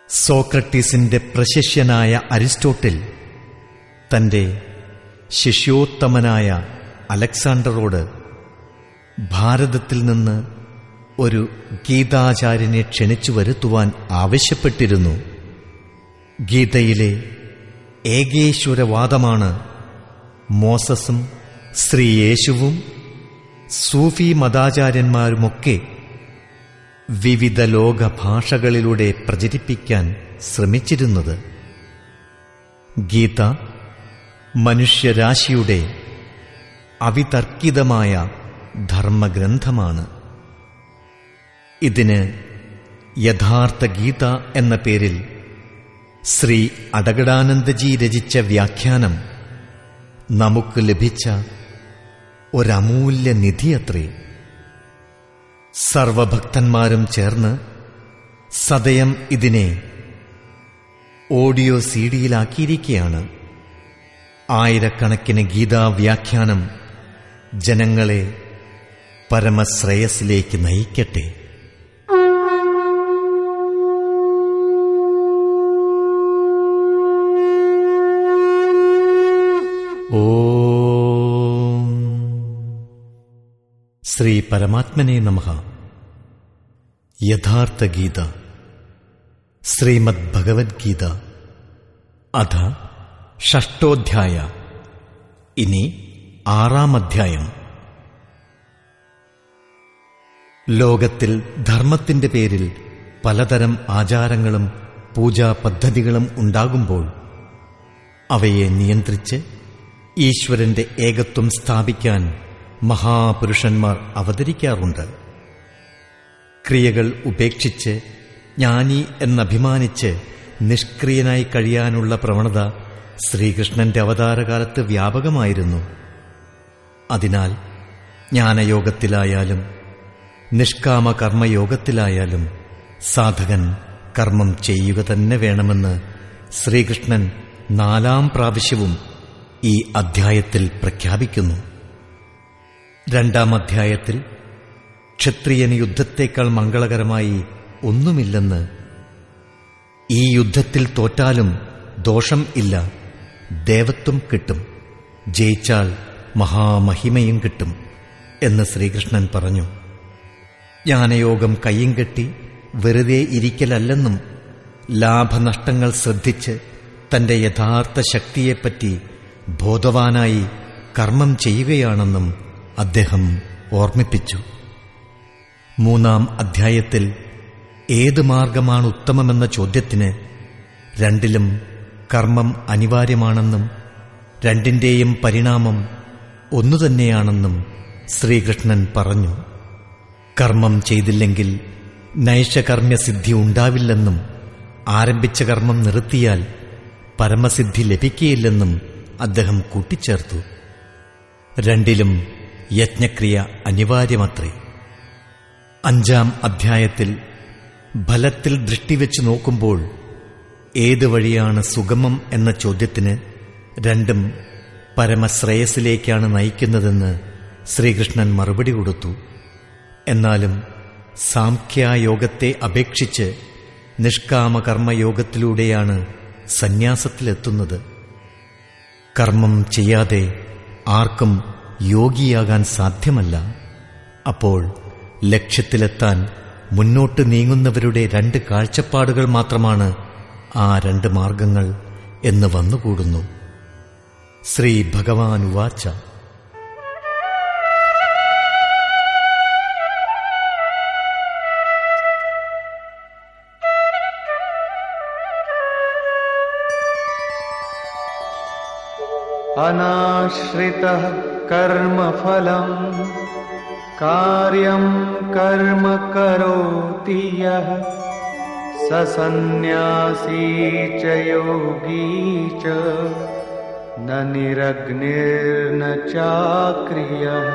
സോക്രട്ടീസിന്റെ പ്രശിഷ്യനായ Aristotle തന്റെ ശിഷ്യോത്തമനായ അലക്സാണ്ടറോട് ഭാരതത്തിൽ നിന്ന് ഒരു ഗീതാചാര്യനെ ക്ഷണിച്ചു വരുത്തുവാൻ ആവശ്യപ്പെട്ടിരുന്നു ഗീതയിലെ ഏകേശ്വരവാദമാണ് മോസസും ശ്രീയേശുവും സൂഫി മതാചാര്യന്മാരുമൊക്കെ വിവിധ ലോക ഭാഷകളിലൂടെ പ്രചരിപ്പിക്കാൻ ശ്രമിച്ചിരുന്നത് ഗീത മനുഷ്യരാശിയുടെ അവിതർക്കിതമായ ധർമ്മഗ്രന്ഥമാണ് ഇതിന് യഥാർത്ഥ ഗീത എന്ന പേരിൽ ശ്രീ അടകടാനന്ദജി രചിച്ച വ്യാഖ്യാനം നമുക്ക് ലഭിച്ച ഒരമൂല്യ നിധിയത്രേ സർവഭക്തന്മാരും ചേർന്ന് സദയം ഇതിനെ ഓഡിയോ സീഡിയിലാക്കിയിരിക്കുകയാണ് ആയിരക്കണക്കിന് ഗീതാ വ്യാഖ്യാനം ജനങ്ങളെ പരമശ്രേയസിലേക്ക് നയിക്കട്ടെ ഓം ശ്രീ പരമാത്മനെ നമഃ യഥാർത്ഥ ഗീത ശ്രീമദ് ഭഗവത്ഗീത അധ ഷഷ്ടോധ്യായ ഇനി ആറാം അധ്യായം ലോകത്തിൽ ധർമ്മത്തിന്റെ പേരിൽ പലതരം ആചാരങ്ങളും പൂജാ പദ്ധതികളും ഉണ്ടാകുമ്പോൾ അവയെ നിയന്ത്രിച്ച് ഈശ്വരന്റെ ഏകത്വം സ്ഥാപിക്കാൻ മഹാപുരുഷന്മാർ അവതരിക്കാറുണ്ട് ക്രിയകൾ ഉപേക്ഷിച്ച് ജ്ഞാനി എന്നഭിമാനിച്ച് നിഷ്ക്രിയനായി കഴിയാനുള്ള പ്രവണത ശ്രീകൃഷ്ണന്റെ അവതാരകാലത്ത് വ്യാപകമായിരുന്നു അതിനാൽ ജ്ഞാനയോഗത്തിലായാലും നിഷ്കാമ കർമ്മയോഗത്തിലായാലും സാധകൻ കർമ്മം ചെയ്യുക തന്നെ വേണമെന്ന് ശ്രീകൃഷ്ണൻ നാലാം പ്രാവശ്യവും ഈ അധ്യായത്തിൽ പ്രഖ്യാപിക്കുന്നു രണ്ടാം അധ്യായത്തിൽ ക്ഷത്രിയന് യുദ്ധത്തേക്കാൾ മംഗളകരമായി ഒന്നുമില്ലെന്ന് ഈ യുദ്ധത്തിൽ തോറ്റാലും ദോഷം ഇല്ല ദേവത്വം കിട്ടും ജയിച്ചാൽ മഹാമഹിമയും കിട്ടും എന്ന് ശ്രീകൃഷ്ണൻ പറഞ്ഞു ജ്ഞാനയോഗം കയ്യും കെട്ടി വെറുതെ ഇരിക്കലല്ലെന്നും ലാഭനഷ്ടങ്ങൾ ശ്രദ്ധിച്ച് തന്റെ യഥാർത്ഥ ശക്തിയെപ്പറ്റി ബോധവാനായി കർമ്മം ചെയ്യുകയാണെന്നും അദ്ദേഹം ഓർമ്മിപ്പിച്ചു മൂന്നാം അധ്യായത്തിൽ ഏത് മാർഗമാണ് ഉത്തമമെന്ന ചോദ്യത്തിന് രണ്ടിലും കർമ്മം അനിവാര്യമാണെന്നും രണ്ടിന്റെയും പരിണാമം ഒന്നുതന്നെയാണെന്നും ശ്രീകൃഷ്ണൻ പറഞ്ഞു കർമ്മം ചെയ്തില്ലെങ്കിൽ നൈഷകർമ്മ്യസിദ്ധി ഉണ്ടാവില്ലെന്നും ആരംഭിച്ച കർമ്മം നിർത്തിയാൽ പരമസിദ്ധി ലഭിക്കുകയില്ലെന്നും അദ്ദേഹം കൂട്ടിച്ചേർത്തു രണ്ടിലും യജ്ഞക്രിയ അനിവാര്യമത്രേ അഞ്ചാം അധ്യായത്തിൽ ഫലത്തിൽ ദൃഷ്ടിവെച്ച് നോക്കുമ്പോൾ ഏത് വഴിയാണ് സുഗമം എന്ന ചോദ്യത്തിന് രണ്ടും പരമശ്രേയസിലേക്കാണ് നയിക്കുന്നതെന്ന് ശ്രീകൃഷ്ണൻ മറുപടി കൊടുത്തു എന്നാലും സാംഖ്യായോഗത്തെ അപേക്ഷിച്ച് നിഷ്കാമകർമ്മയോഗത്തിലൂടെയാണ് സന്യാസത്തിലെത്തുന്നത് കർമ്മം ചെയ്യാതെ ആർക്കും യോഗിയാകാൻ സാധ്യമല്ല അപ്പോൾ ലക്ഷ്യത്തിലെത്താൻ മുന്നോട്ട് നീങ്ങുന്നവരുടെ രണ്ട് കാഴ്ചപ്പാടുകൾ മാത്രമാണ് ആ രണ്ട് മാർഗങ്ങൾ എന്ന് വന്നുകൂടുന്നു ശ്രീ ഭഗവാൻ ഉവാച്ച अनाश्रितः कर्मफलम् कार्यं कर्म करोति यः स सन्न्यासी च योगी च न निरग्निर्न चाक्रियः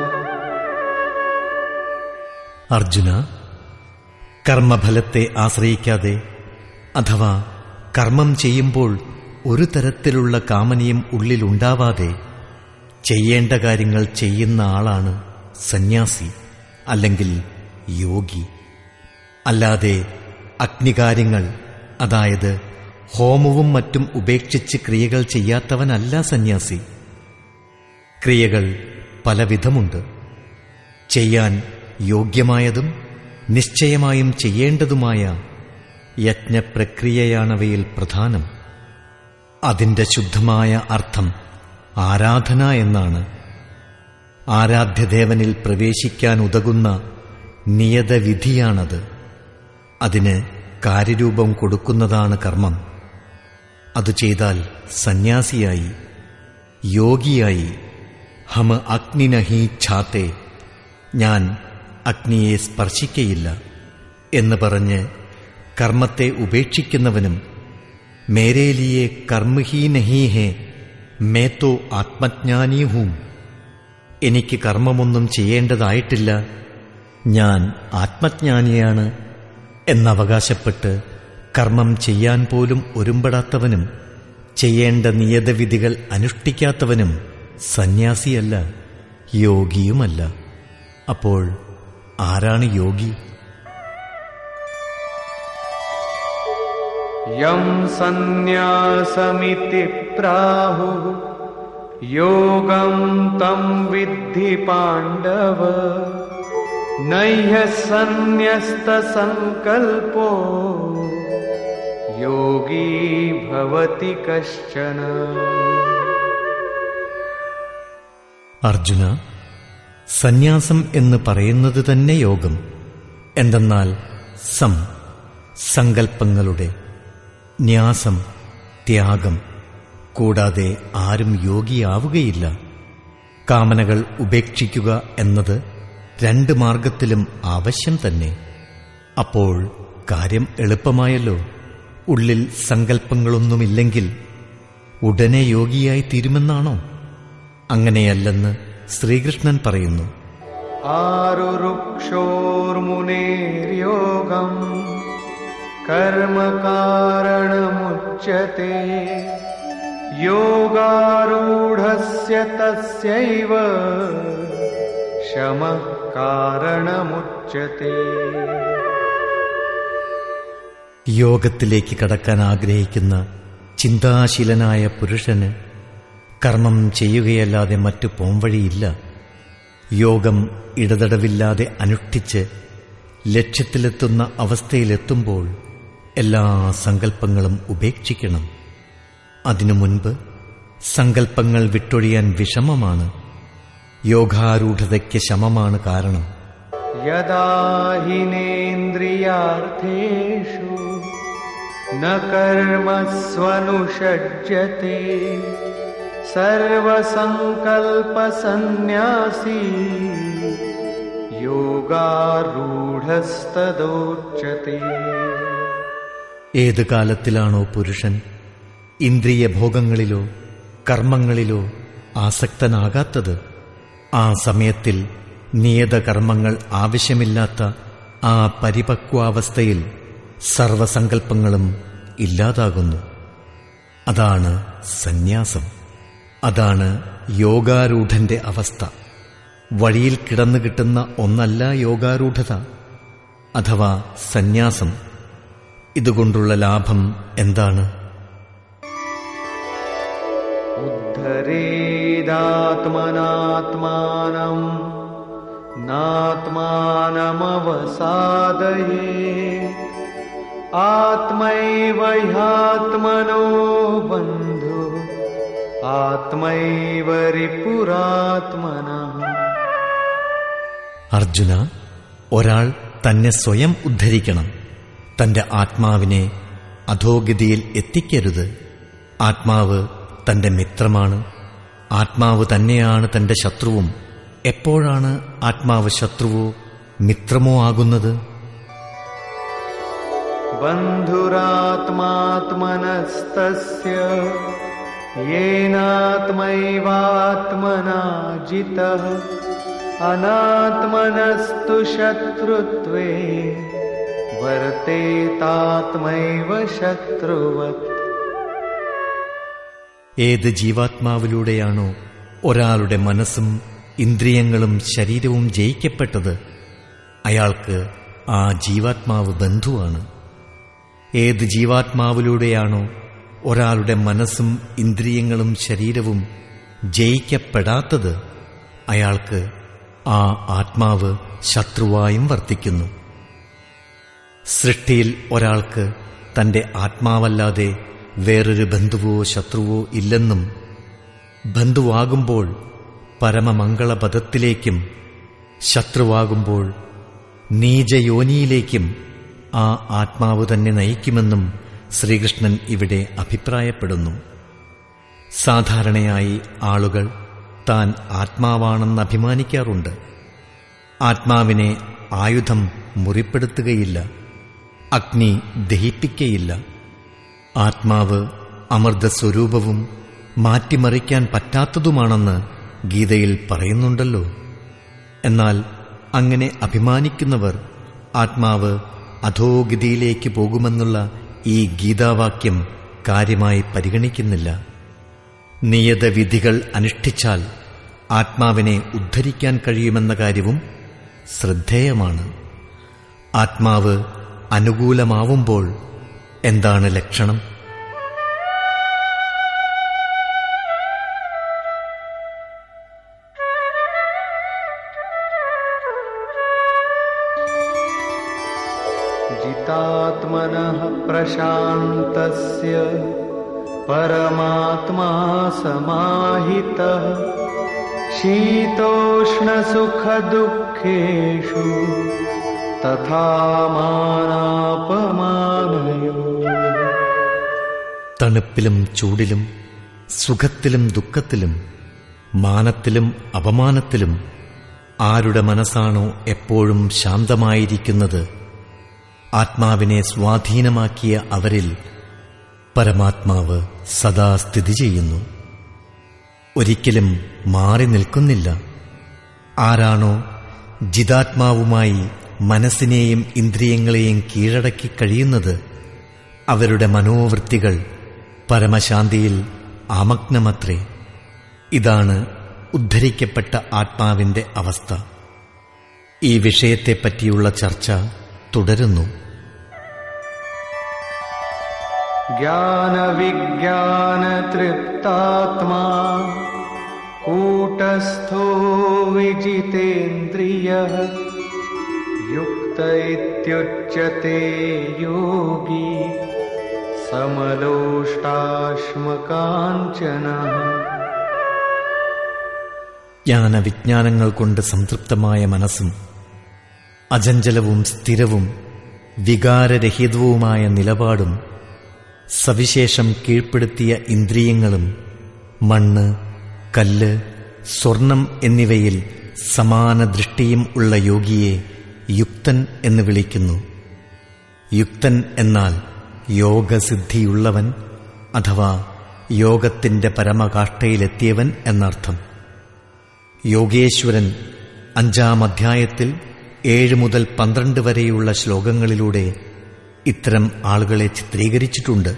അർജുന കർമ്മഫലത്തെ ആശ്രയിക്കാതെ അഥവാ കർമ്മം ചെയ്യുമ്പോൾ ഒരു തരത്തിലുള്ള കാമനയും ഉള്ളിലുണ്ടാവാതെ ചെയ്യേണ്ട കാര്യങ്ങൾ ചെയ്യുന്ന ആളാണ് സന്യാസി അല്ലെങ്കിൽ യോഗി അല്ലാതെ അഗ്നികാര്യങ്ങൾ അതായത് ഹോമവും മറ്റും ഉപേക്ഷിച്ച് ക്രിയകൾ ചെയ്യാത്തവനല്ല സന്യാസി ക്രിയകൾ പലവിധമുണ്ട് ചെയ്യാൻ യോഗ്യമായതും നിശ്ചയമായും ചെയ്യേണ്ടതുമായ യജ്ഞപ്രക്രിയയാണവയിൽ പ്രധാനം അതിന്റെ ശുദ്ധമായ അർത്ഥം ആരാധന എന്നാണ് ആരാധ്യദേവനിൽ പ്രവേശിക്കാൻ ഉതകുന്ന നിയതവിധിയാണത് അതിന് കാര്യരൂപം കൊടുക്കുന്നതാണ് കർമ്മം അത് ചെയ്താൽ സന്യാസിയായി യോഗിയായി ഹമ അഗ്നിനഹി ഛാത്തെ ഞാൻ അഗ്നിയെ സ്പർശിക്കയില്ല എന്ന് പറഞ്ഞ് കർമ്മത്തെ ഉപേക്ഷിക്കുന്നവനും മേരേലിയെ കർമ്മഹീ നഹീ ഹേ മേത്തോ ആത്മജ്ഞാനീ ഹൂം എനിക്ക് കർമ്മമൊന്നും ചെയ്യേണ്ടതായിട്ടില്ല ഞാൻ ആത്മജ്ഞാനിയാണ് എന്നവകാശപ്പെട്ട് കർമ്മം ചെയ്യാൻ പോലും ഒരുമ്പെടാത്തവനും ചെയ്യേണ്ട നിയതവിധികൾ അനുഷ്ഠിക്കാത്തവനും സന്യാസിയല്ല യോഗിയുമല്ല അപ്പോൾ ആരാണ് യോഗി यं सन्न्यासमिति प्राहुः योगं तं विद्धि पाण्डव नह्यः सन्न्यस्तसङ्कल्पो योगी भवति कश्चन അർജുന സന്യാസം എന്ന് പറയുന്നത് തന്നെ യോഗം എന്തെന്നാൽ സം സങ്കൽപ്പങ്ങളുടെ ന്യാസം ത്യാഗം കൂടാതെ ആരും യോഗിയാവുകയില്ല കാമനകൾ ഉപേക്ഷിക്കുക എന്നത് രണ്ട് മാർഗത്തിലും ആവശ്യം തന്നെ അപ്പോൾ കാര്യം എളുപ്പമായല്ലോ ഉള്ളിൽ സങ്കല്പങ്ങളൊന്നുമില്ലെങ്കിൽ ഉടനെ യോഗിയായി തീരുമെന്നാണോ അങ്ങനെയല്ലെന്ന് ശ്രീകൃഷ്ണൻ പറയുന്നു आरुरुक्षोर्मुनेर्योगम् कर्मकारणमुच्यते योगारूढस्य तस्यैव शमः कारणमुच्यते യോഗത്തിലേക്ക് കടക്കാൻ ആഗ്രഹിക്കുന്ന ചിന്താശീലനായ പുരുഷന് കർമ്മം ചെയ്യുകയല്ലാതെ മറ്റു പോംവഴിയില്ല യോഗം ഇടതടവില്ലാതെ അനുഷ്ഠിച്ച് ലക്ഷ്യത്തിലെത്തുന്ന അവസ്ഥയിലെത്തുമ്പോൾ എല്ലാ സങ്കല്പങ്ങളും ഉപേക്ഷിക്കണം അതിനു മുൻപ് സങ്കല്പങ്ങൾ വിട്ടൊഴിയാൻ വിഷമമാണ് യോഗാരൂഢതയ്ക്ക് ശമമാണ് കാരണം यदा हिनेन्द्रियार्थेषु न कर्मस्वनुषज्यते सर्वसङ्कल्पसन्न्यासी योगारूढस्तदोच्यते ഏത് കാലത്തിലാണോ പുരുഷൻ ഇന്ദ്രിയ ഭോഗങ്ങളിലോ കർമ്മങ്ങളിലോ ആസക്തനാകാത്തത് ആ സമയത്തിൽ നിയത കർമ്മങ്ങൾ ആവശ്യമില്ലാത്ത ആ പരിപക്വാവസ്ഥയിൽ സർവസങ്കല്പങ്ങളും ഇല്ലാതാകുന്നു അതാണ് സന്യാസം അതാണ് യോഗാരൂഢന്റെ അവസ്ഥ വഴിയിൽ കിടന്നു കിട്ടുന്ന ഒന്നല്ല യോഗാരൂഢത അഥവാ സന്യാസം ഇതുകൊണ്ടുള്ള ലാഭം എന്താണ് उद्धरेदात्मनात्मानम् नात्मानमवसादये आत्मैव ह्यात्मनो बन्धु आत्मैव रिपुरात्मनः അർജുന ഒരാൾ തന്നെ സ്വയം ഉദ്ധരിക്കണം തന്റെ ആത്മാവിനെ അധോഗതിയിൽ എത്തിക്കരുത് ആത്മാവ് തന്റെ മിത്രമാണ് ആത്മാവ് തന്നെയാണ് തന്റെ ശത്രുവും എപ്പോഴാണ് ആത്മാവ് ശത്രുവോ മിത്രമോ ആകുന്നത് बन्धुरात्मात्मनस्तस्य येनात्मैवात्मना जितः अनात्मनस्तु शत्रुत्वे वर्तेतात्मैव शत्रुवत् ഏത് ജീവാത്മാവിലൂടെയാണോ ഒരാളുടെ മനസ്സും ഇന്ദ്രിയങ്ങളും ശരീരവും ജയിക്കപ്പെട്ടത് അയാൾക്ക് ആ ജീവാത്മാവ് ബന്ധുവാണ് ഏത് ജീവാത്മാവിലൂടെയാണോ ഒരാളുടെ മനസ്സും ഇന്ദ്രിയങ്ങളും ശരീരവും ജയിക്കപ്പെടാത്തത് അയാൾക്ക് ആ ആത്മാവ് ശത്രുവായും വർത്തിക്കുന്നു സൃഷ്ടിയിൽ ഒരാൾക്ക് തന്റെ ആത്മാവല്ലാതെ വേറൊരു ബന്ധുവോ ശത്രുവോ ഇല്ലെന്നും ബന്ധുവാകുമ്പോൾ പരമമംഗളപദത്തിലേക്കും ശത്രുവാകുമ്പോൾ നീചയോനിയിലേക്കും ആ ആത്മാവ് തന്നെ നയിക്കുമെന്നും ശ്രീകൃഷ്ണൻ ഇവിടെ അഭിപ്രായപ്പെടുന്നു സാധാരണയായി ആളുകൾ താൻ ആത്മാവാണെന്ന് അഭിമാനിക്കാറുണ്ട് ആത്മാവിനെ ആയുധം മുറിപ്പെടുത്തുകയില്ല അഗ്നി ദഹിപ്പിക്കയില്ല ആത്മാവ് അമൃതസ്വരൂപവും മാറ്റിമറിക്കാൻ പറ്റാത്തതുമാണെന്ന് ഗീതയിൽ പറയുന്നുണ്ടല്ലോ എന്നാൽ അങ്ങനെ അഭിമാനിക്കുന്നവർ ആത്മാവ് അധോഗതിയിലേക്ക് പോകുമെന്നുള്ള ഈ ഗീതാവാക്യം കാര്യമായി പരിഗണിക്കുന്നില്ല നിയതവിധികൾ അനുഷ്ഠിച്ചാൽ ആത്മാവിനെ ഉദ്ധരിക്കാൻ കഴിയുമെന്ന കാര്യവും ശ്രദ്ധേയമാണ് ആത്മാവ് അനുകൂലമാവുമ്പോൾ എന്താണ് ലക്ഷണം जितात्मनः प्रशान्तस्य परमात्मा समाहितः शीतोष्णसुखदुःखेषु तथा मानापमानयो തണുപ്പിലും ചൂടിലും സുഖത്തിലും ദുഃഖത്തിലും മാനത്തിലും അപമാനത്തിലും ആരുടെ മനസ്സാണോ എപ്പോഴും ശാന്തമായിരിക്കുന്നത് ആത്മാവിനെ സ്വാധീനമാക്കിയ അവരിൽ പരമാത്മാവ് സദാ സ്ഥിതി ചെയ്യുന്നു ഒരിക്കലും മാറി നിൽക്കുന്നില്ല ആരാണോ ജിതാത്മാവുമായി മനസ്സിനെയും ഇന്ദ്രിയങ്ങളെയും കീഴടക്കി കഴിയുന്നത് അവരുടെ മനോവൃത്തികൾ പരമശാന്തിയിൽ ആമഗ്നമത്രേ ഇതാണ് ഉദ്ധരിക്കപ്പെട്ട ആത്മാവിന്റെ അവസ്ഥ ഈ വിഷയത്തെപ്പറ്റിയുള്ള ചർച്ച തുടരുന്നു ज्ञानविज्ञानतृप्तात्मा कूटस्थो विजितेन्द्रियः युक्त इत्युच्यते योगी समलोष्टाश्मकाञ्चनः ജ്ഞാനവിജ്ഞാനങ്ങൾ കൊണ്ട് സംതൃപ്തമായ മനസ്സും അചഞ്ചലവും സ്ഥിരവും വികാരരഹിതവുമായ നിലപാടും സവിശേഷം കീഴ്പ്പെടുത്തിയ ഇന്ദ്രിയങ്ങളും മണ്ണ് കല്ല് സ്വർണം എന്നിവയിൽ സമാന ദൃഷ്ടിയും ഉള്ള യോഗിയെ യുക്തൻ എന്ന് വിളിക്കുന്നു യുക്തൻ എന്നാൽ യോഗസിദ്ധിയുള്ളവൻ അഥവാ യോഗത്തിന്റെ പരമകാഷ്ഠയിലെത്തിയവൻ എന്നർത്ഥം യോഗേശ്വരൻ അഞ്ചാം അധ്യായത്തിൽ ഏഴ് മുതൽ പന്ത്രണ്ട് വരെയുള്ള ശ്ലോകങ്ങളിലൂടെ ഇത്തരം ആളുകളെ ചിത്രീകരിച്ചിട്ടുണ്ട്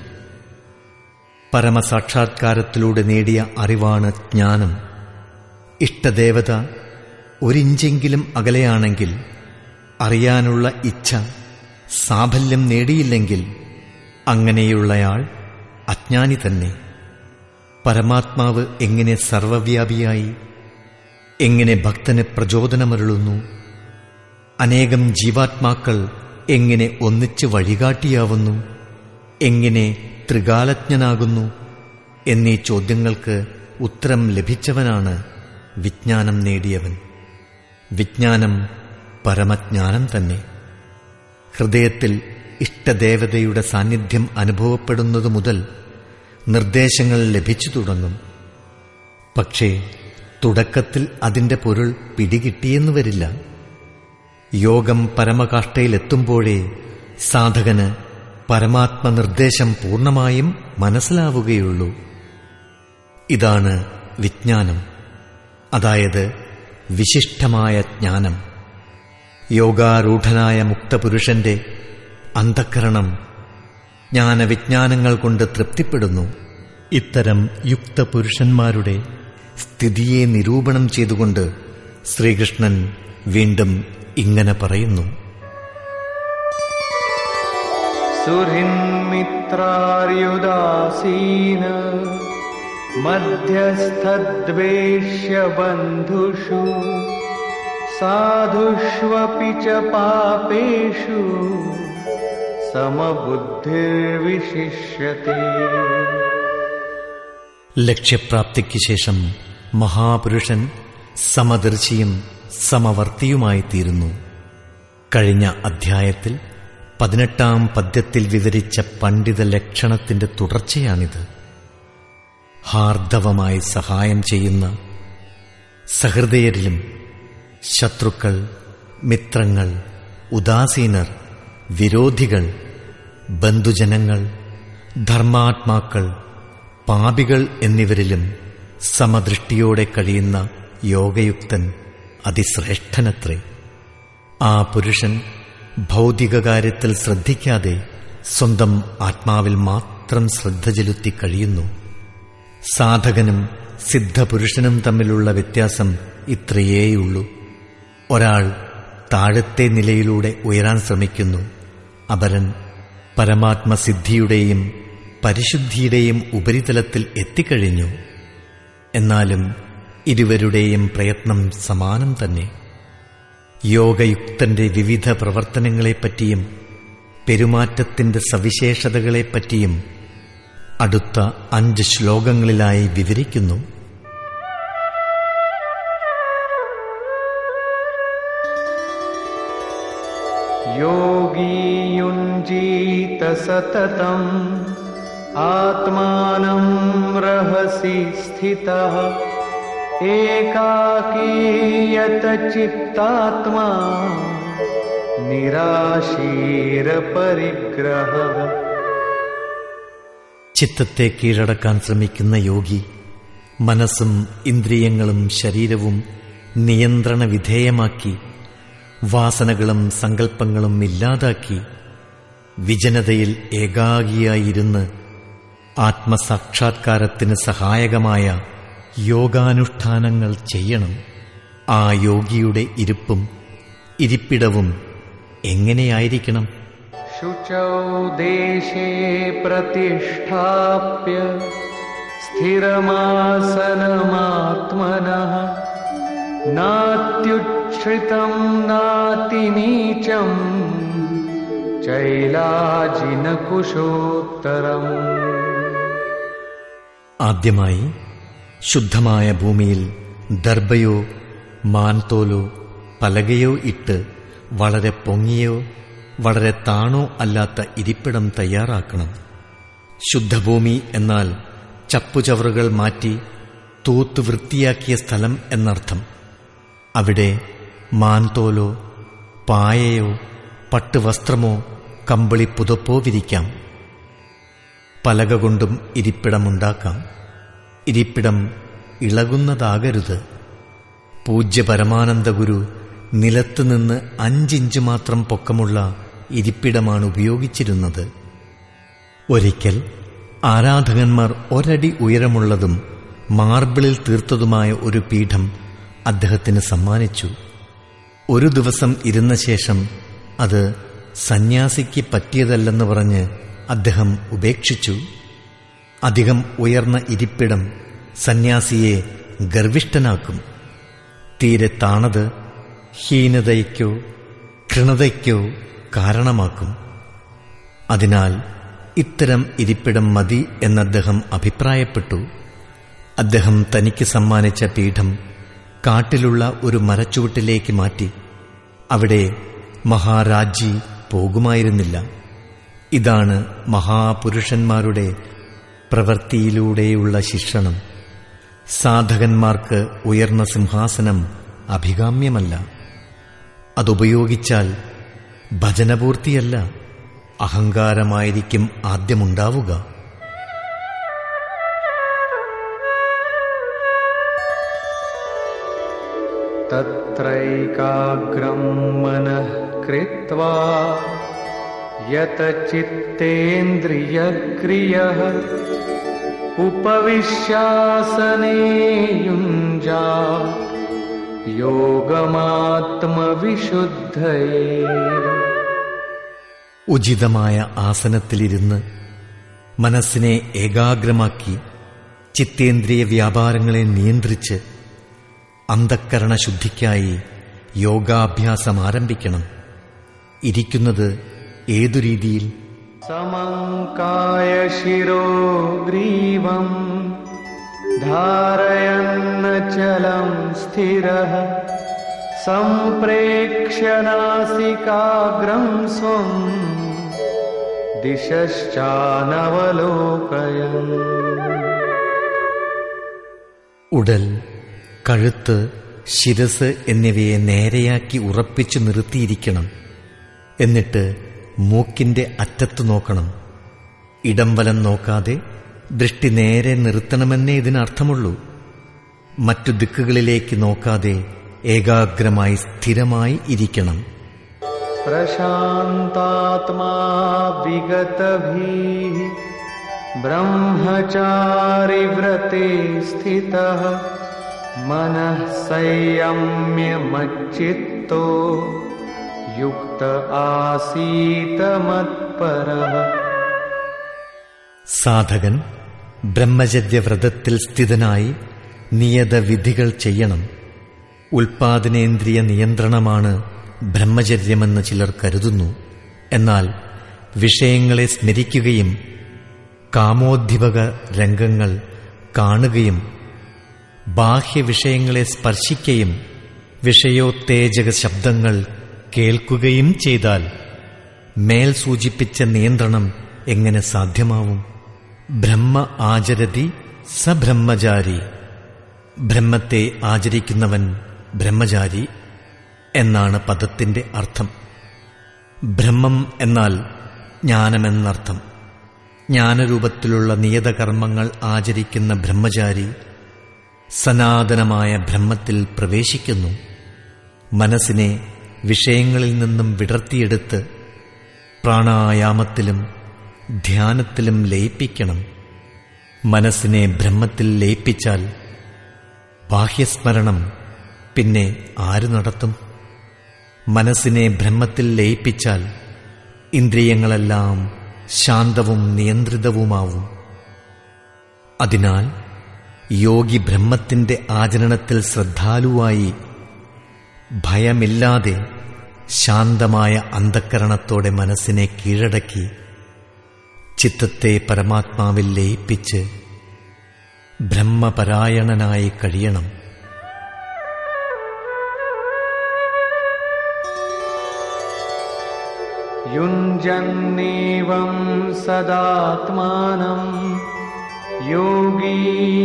പരമസാക്ഷാത്കാരത്തിലൂടെ നേടിയ അറിവാണ് ജ്ഞാനം ഇഷ്ടദേവത ഒരിഞ്ചെങ്കിലും അകലെയാണെങ്കിൽ അറിയാനുള്ള ഇച്ഛ സാഫല്യം നേടിയില്ലെങ്കിൽ അങ്ങനെയുള്ളയാൾ അജ്ഞാനി തന്നെ പരമാത്മാവ് എങ്ങനെ സർവവ്യാപിയായി എങ്ങനെ ഭക്തന് പ്രചോദനമരുളുന്നു അനേകം ജീവാത്മാക്കൾ എങ്ങനെ ഒന്നിച്ച് വഴികാട്ടിയാവുന്നു എങ്ങനെ ത്രികാലജ്ഞനാകുന്നു എന്നീ ചോദ്യങ്ങൾക്ക് ഉത്തരം ലഭിച്ചവനാണ് വിജ്ഞാനം നേടിയവൻ വിജ്ഞാനം പരമജ്ഞാനം തന്നെ ഹൃദയത്തിൽ ഇഷ്ടദേവതയുടെ സാന്നിധ്യം അനുഭവപ്പെടുന്നതു മുതൽ നിർദ്ദേശങ്ങൾ ലഭിച്ചു തുടങ്ങും പക്ഷേ തുടക്കത്തിൽ അതിന്റെ പൊരുൾ പിടികിട്ടിയെന്നു വരില്ല യോഗം പരമകാഷ്ഠയിലെത്തുമ്പോഴേ സാധകന് പരമാത്മനിർദ്ദേശം പൂർണ്ണമായും മനസ്സിലാവുകയുള്ളൂ ഇതാണ് വിജ്ഞാനം അതായത് വിശിഷ്ടമായ ജ്ഞാനം യോഗാരൂഢനായ മുക്തപുരുഷന്റെ അന്ധക്കരണം ജ്ഞാനവിജ്ഞാനങ്ങൾ കൊണ്ട് തൃപ്തിപ്പെടുന്നു ഇത്തരം യുക്തപുരുഷന്മാരുടെ സ്ഥിതിയെ നിരൂപണം ചെയ്തുകൊണ്ട് ശ്രീകൃഷ്ണൻ വീണ്ടും ഇങ്ങനെ പറയുന്നു सुहृन्मित्रार्युदासीन मध्यस्थद्वेष्य बन्धुषु साधुष्वपि च पापेषु समबुद्धिर्विशिष्यते ലക്ഷ്യപ്രാപ്തിക്ക് ശേഷം മഹാപുരുഷൻ സമദർശിയും സമവർത്തിയുമായി തീരുന്നു കഴിഞ്ഞ അധ്യായത്തിൽ പതിനെട്ടാം പദ്യത്തിൽ വിവരിച്ച പണ്ഡിത ലക്ഷണത്തിന്റെ തുടർച്ചയാണിത് ഹാർദവമായി സഹായം ചെയ്യുന്ന സഹൃദയരിലും ശത്രുക്കൾ മിത്രങ്ങൾ ഉദാസീനർ വിരോധികൾ ബന്ധുജനങ്ങൾ ധർമാത്മാക്കൾ പാപികൾ എന്നിവരിലും സമദൃഷ്ടിയോടെ കഴിയുന്ന യോഗയുക്തൻ അതിശ്രേഷ്ഠനത്രേ ആ പുരുഷൻ ഭൗതിക കാര്യത്തിൽ ശ്രദ്ധിക്കാതെ സ്വന്തം ആത്മാവിൽ മാത്രം ശ്രദ്ധ ചെലുത്തി കഴിയുന്നു സാധകനും സിദ്ധപുരുഷനും തമ്മിലുള്ള വ്യത്യാസം ഇത്രയേയുള്ളൂ ഒരാൾ താഴത്തെ നിലയിലൂടെ ഉയരാൻ ശ്രമിക്കുന്നു അപരൻ പരമാത്മസിദ്ധിയുടെയും പരിശുദ്ധിയുടെയും ഉപരിതലത്തിൽ എത്തിക്കഴിഞ്ഞു എന്നാലും ഇരുവരുടെയും പ്രയത്നം സമാനം തന്നെ യോഗയുക്തന്റെ വിവിധ പ്രവർത്തനങ്ങളെപ്പറ്റിയും പെരുമാറ്റത്തിന്റെ സവിശേഷതകളെപ്പറ്റിയും അടുത്ത അഞ്ച് ശ്ലോകങ്ങളിലായി വിവരിക്കുന്നു योगी युञ्जीत सततम् आत्मानं रहसि स्थितः एकाकीयत चित्तात्मा निराशीरपरिग्रहः ചിത്തത്തെ കീഴടക്കാൻ ശ്രമിക്കുന്ന യോഗി മനസ്സും ഇന്ദ്രിയങ്ങളും ശരീരവും നിയന്ത്രണ വിധേയമാക്കി വാസനകളും സങ്കല്പങ്ങളും ഇല്ലാതാക്കി വിജനതയിൽ ഏകാഗിയായിരുന്ന് ആത്മസാക്ഷാത്കാരത്തിന് സഹായകമായ യോഗാനുഷ്ഠാനങ്ങൾ ചെയ്യണം ആ യോഗിയുടെ ഇരിപ്പും ഇരിപ്പിടവും എങ്ങനെയായിരിക്കണം शुचौ देशे प्रतिष्ठाप्य स्थिरमासनमात्मनः नात्युच्छ्रितं नातिनीचम् चैलाजिनकुशोत्तरम् ആദ്യമായി ശുദ്ധമായ ഭൂമിയിൽ ദർഭയോ മാൻതോലോ പലകയോ ഇട്ട് വളരെ പൊങ്ങിയോ വളരെ താണോ അല്ലാത്ത ഇരിപ്പിടം തയ്യാറാക്കണം ശുദ്ധഭൂമി എന്നാൽ ചപ്പുചവറുകൾ മാറ്റി തൂത്ത് വൃത്തിയാക്കിയ സ്ഥലം എന്നർത്ഥം അവിടെ മാൻതോലോ പായയോ പട്ടുവസ്ത്രമോ കമ്പിളി പുതപ്പോ വിരിക്കാം പലക കൊണ്ടും ഇരിപ്പിടമുണ്ടാക്കാം ഇരിപ്പിടം ഇളകുന്നതാകരുത് പൂജ്യ പരമാനന്ദ ഗുരു നിലത്തുനിന്ന് അഞ്ചിഞ്ച് മാത്രം പൊക്കമുള്ള ഇരിപ്പിടമാണ് ഉപയോഗിച്ചിരുന്നത് ഒരിക്കൽ ആരാധകന്മാർ ഒരടി ഉയരമുള്ളതും മാർബിളിൽ തീർത്തതുമായ ഒരു പീഠം അദ്ദേഹത്തിന് സമ്മാനിച്ചു ഒരു ദിവസം ഇരുന്ന ശേഷം അത് സന്യാസിക്ക് പറ്റിയതല്ലെന്ന് പറഞ്ഞ് അദ്ദേഹം ഉപേക്ഷിച്ചു അധികം ഉയർന്ന ഇരിപ്പിടം സന്യാസിയെ ഗർവിഷ്ഠനാക്കും തീരെ താണത് ഹീനതയ്ക്കോ കൃണതയ്ക്കോ കാരണമാക്കും അതിനാൽ ഇത്തരം ഇരിപ്പിടം മതി എന്നദ്ദേഹം അഭിപ്രായപ്പെട്ടു അദ്ദേഹം തനിക്ക് സമ്മാനിച്ച പീഠം കാട്ടിലുള്ള ഒരു മരച്ചുവട്ടിലേക്ക് മാറ്റി അവിടെ മഹാരാജി പോകുമായിരുന്നില്ല ഇതാണ് മഹാപുരുഷന്മാരുടെ പ്രവൃത്തിയിലൂടെയുള്ള ശിക്ഷണം സാധകന്മാർക്ക് ഉയർന്ന സിംഹാസനം അഭികാമ്യമല്ല അതുപയോഗിച്ചാൽ ഭജനപൂർത്തിയല്ല അഹങ്കാരമായിരിക്കും ആദ്യമുണ്ടാവുക तत्रैकाग्रं मनः कृत्वा यतचित्तेन्द्रियक्रियः उपविश्यासने युञ्जा योगमात्मविशुद्धये ഉചിതമായ ആസനത്തിലിരുന്ന് മനസ്സിനെ ഏകാഗ്രമാക്കി ചിത്തേന്ദ്രിയ വ്യാപാരങ്ങളെ നിയന്ത്രിച്ച് അന്ധക്കരണ ശുദ്ധിക്കായി യോഗാഭ്യാസം ആരംഭിക്കണം ഇരിക്കുന്നത് ഏതു രീതിയിൽ समङ्काय शिरो ग्रीवम् धारयन्नचलं स्थिरः सम्प्रेक्ष्य नासिकाग्रं स्वम् दिशश्चानवलोकयन् ഉടൽ കഴുത്ത് ശിരസ് എന്നിവയെ നേരെയാക്കി ഉറപ്പിച്ചു നിർത്തിയിരിക്കണം എന്നിട്ട് മൂക്കിന്റെ അറ്റത്ത് നോക്കണം ഇടം വലം നോക്കാതെ ദൃഷ്ടി നേരെ നിർത്തണമെന്നേ ഇതിനർത്ഥമുള്ളൂ മറ്റു ദിക്കുകളിലേക്ക് നോക്കാതെ ഏകാഗ്രമായി സ്ഥിരമായി ഇരിക്കണം प्रशान्तात्मा विगतभिः ब्रह्मचारिव्रते स्थितः मनः संयम्यमच्चित्तो युक्त आसीत मत्परः സാധകൻ ബ്രഹ്മചര്യവ്രതത്തിൽ സ്ഥിതനായി നിയതവിധികൾ ചെയ്യണം ഉൽപാദനേന്ദ്രിയ നിയന്ത്രണമാണ് ബ്രഹ്മചര്യമെന്ന് ചിലർ കരുതുന്നു എന്നാൽ വിഷയങ്ങളെ സ്മരിക്കുകയും കാമോദ്ധിപക രംഗങ്ങൾ കാണുകയും ബാഹ്യവിഷയങ്ങളെ സ്പർശിക്കുകയും വിഷയോത്തേജക ശബ്ദങ്ങൾ കേൾക്കുകയും ചെയ്താൽ മേൽ സൂചിപ്പിച്ച നിയന്ത്രണം എങ്ങനെ സാധ്യമാവും ബ്രഹ്മ ആചരതി സബ്രഹ്മചാരി ബ്രഹ്മത്തെ ആചരിക്കുന്നവൻ ബ്രഹ്മചാരി എന്നാണ് പദത്തിന്റെ അർത്ഥം ബ്രഹ്മം എന്നാൽ ജ്ഞാനമെന്നർത്ഥം ജ്ഞാനരൂപത്തിലുള്ള നിയതകർമ്മങ്ങൾ ആചരിക്കുന്ന ബ്രഹ്മചാരി സനാതനമായ ബ്രഹ്മത്തിൽ പ്രവേശിക്കുന്നു മനസ്സിനെ വിഷയങ്ങളിൽ നിന്നും വിടർത്തിയെടുത്ത് പ്രാണായാമത്തിലും ധ്യാനത്തിലും ലയിപ്പിക്കണം മനസ്സിനെ ബ്രഹ്മത്തിൽ ലയിപ്പിച്ചാൽ ബാഹ്യസ്മരണം പിന്നെ ആര് നടത്തും മനസ്സിനെ ബ്രഹ്മത്തിൽ ലയിപ്പിച്ചാൽ ഇന്ദ്രിയങ്ങളെല്ലാം ശാന്തവും നിയന്ത്രിതവുമാവും അതിനാൽ യോഗി ബ്രഹ്മത്തിന്റെ ആചരണത്തിൽ ശ്രദ്ധാലുവായി ഭയമില്ലാതെ ശാന്തമായ അന്ധക്കരണത്തോടെ മനസ്സിനെ കീഴടക്കി ചിത്തത്തെ പരമാത്മാവിൽ ലയിപ്പിച്ച് ബ്രഹ്മപരായണനായി കഴിയണം युञ्जन्नेवं सदात्मानं योगी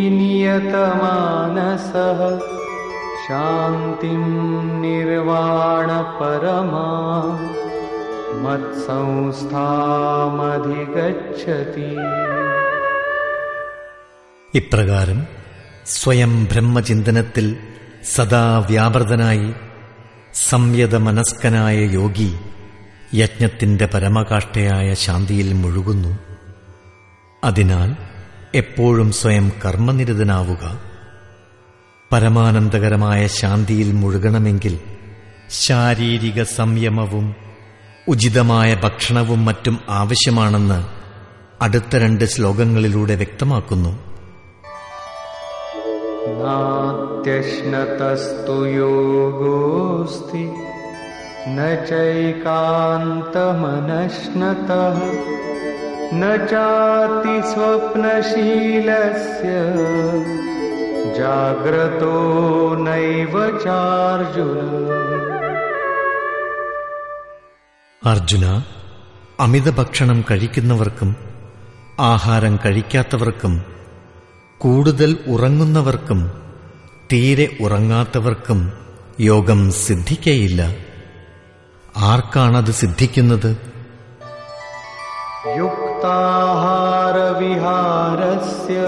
नियतमानसः शान्तिं निर्वाणपरमा मत्संस्थामधिगच्छति ഇപ്രകാരം സ്വയം ബ്രഹ്മചിന്തനത്തിൽ സദാ വ്യാപൃതനായി സംയത മനസ്കനായ യോഗി യജ്ഞത്തിന്റെ പരമകാഷ്ഠയായ ശാന്തിയിൽ മുഴുകുന്നു അതിനാൽ എപ്പോഴും സ്വയം കർമ്മനിരതനാവുക പരമാനന്ദകരമായ ശാന്തിയിൽ മുഴുകണമെങ്കിൽ ശാരീരിക സംയമവും ഉചിതമായ ഭക്ഷണവും മറ്റും ആവശ്യമാണെന്ന് അടുത്ത രണ്ട് ശ്ലോകങ്ങളിലൂടെ വ്യക്തമാക്കുന്നു नात्यश्नतस्तु योगोऽस्ति न चैकान्तमनश्नतः न चातिस्वप्नशीलस्य जाग्रतो नैव चार्जुन അർജുന അമിത ഭക്ഷണം കഴിക്കുന്നവർക്കും ആഹാരം കഴിക്കാത്തവർക്കും കൂടുതൽ ഉറങ്ങുന്നവർക്കും തീരെ ഉറങ്ങാത്തവർക്കും യോഗം സിദ്ധിക്കയില്ല ആർക്കാണത് സിദ്ധിക്കുന്നത് युक्ताहारविहारस्य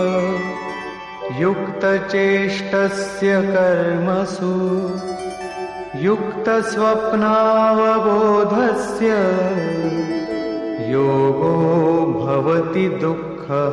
युक्तचेष्टस्य कर्मसु युक्तस्वप्नावबोधस्य योगो भवति दुःखः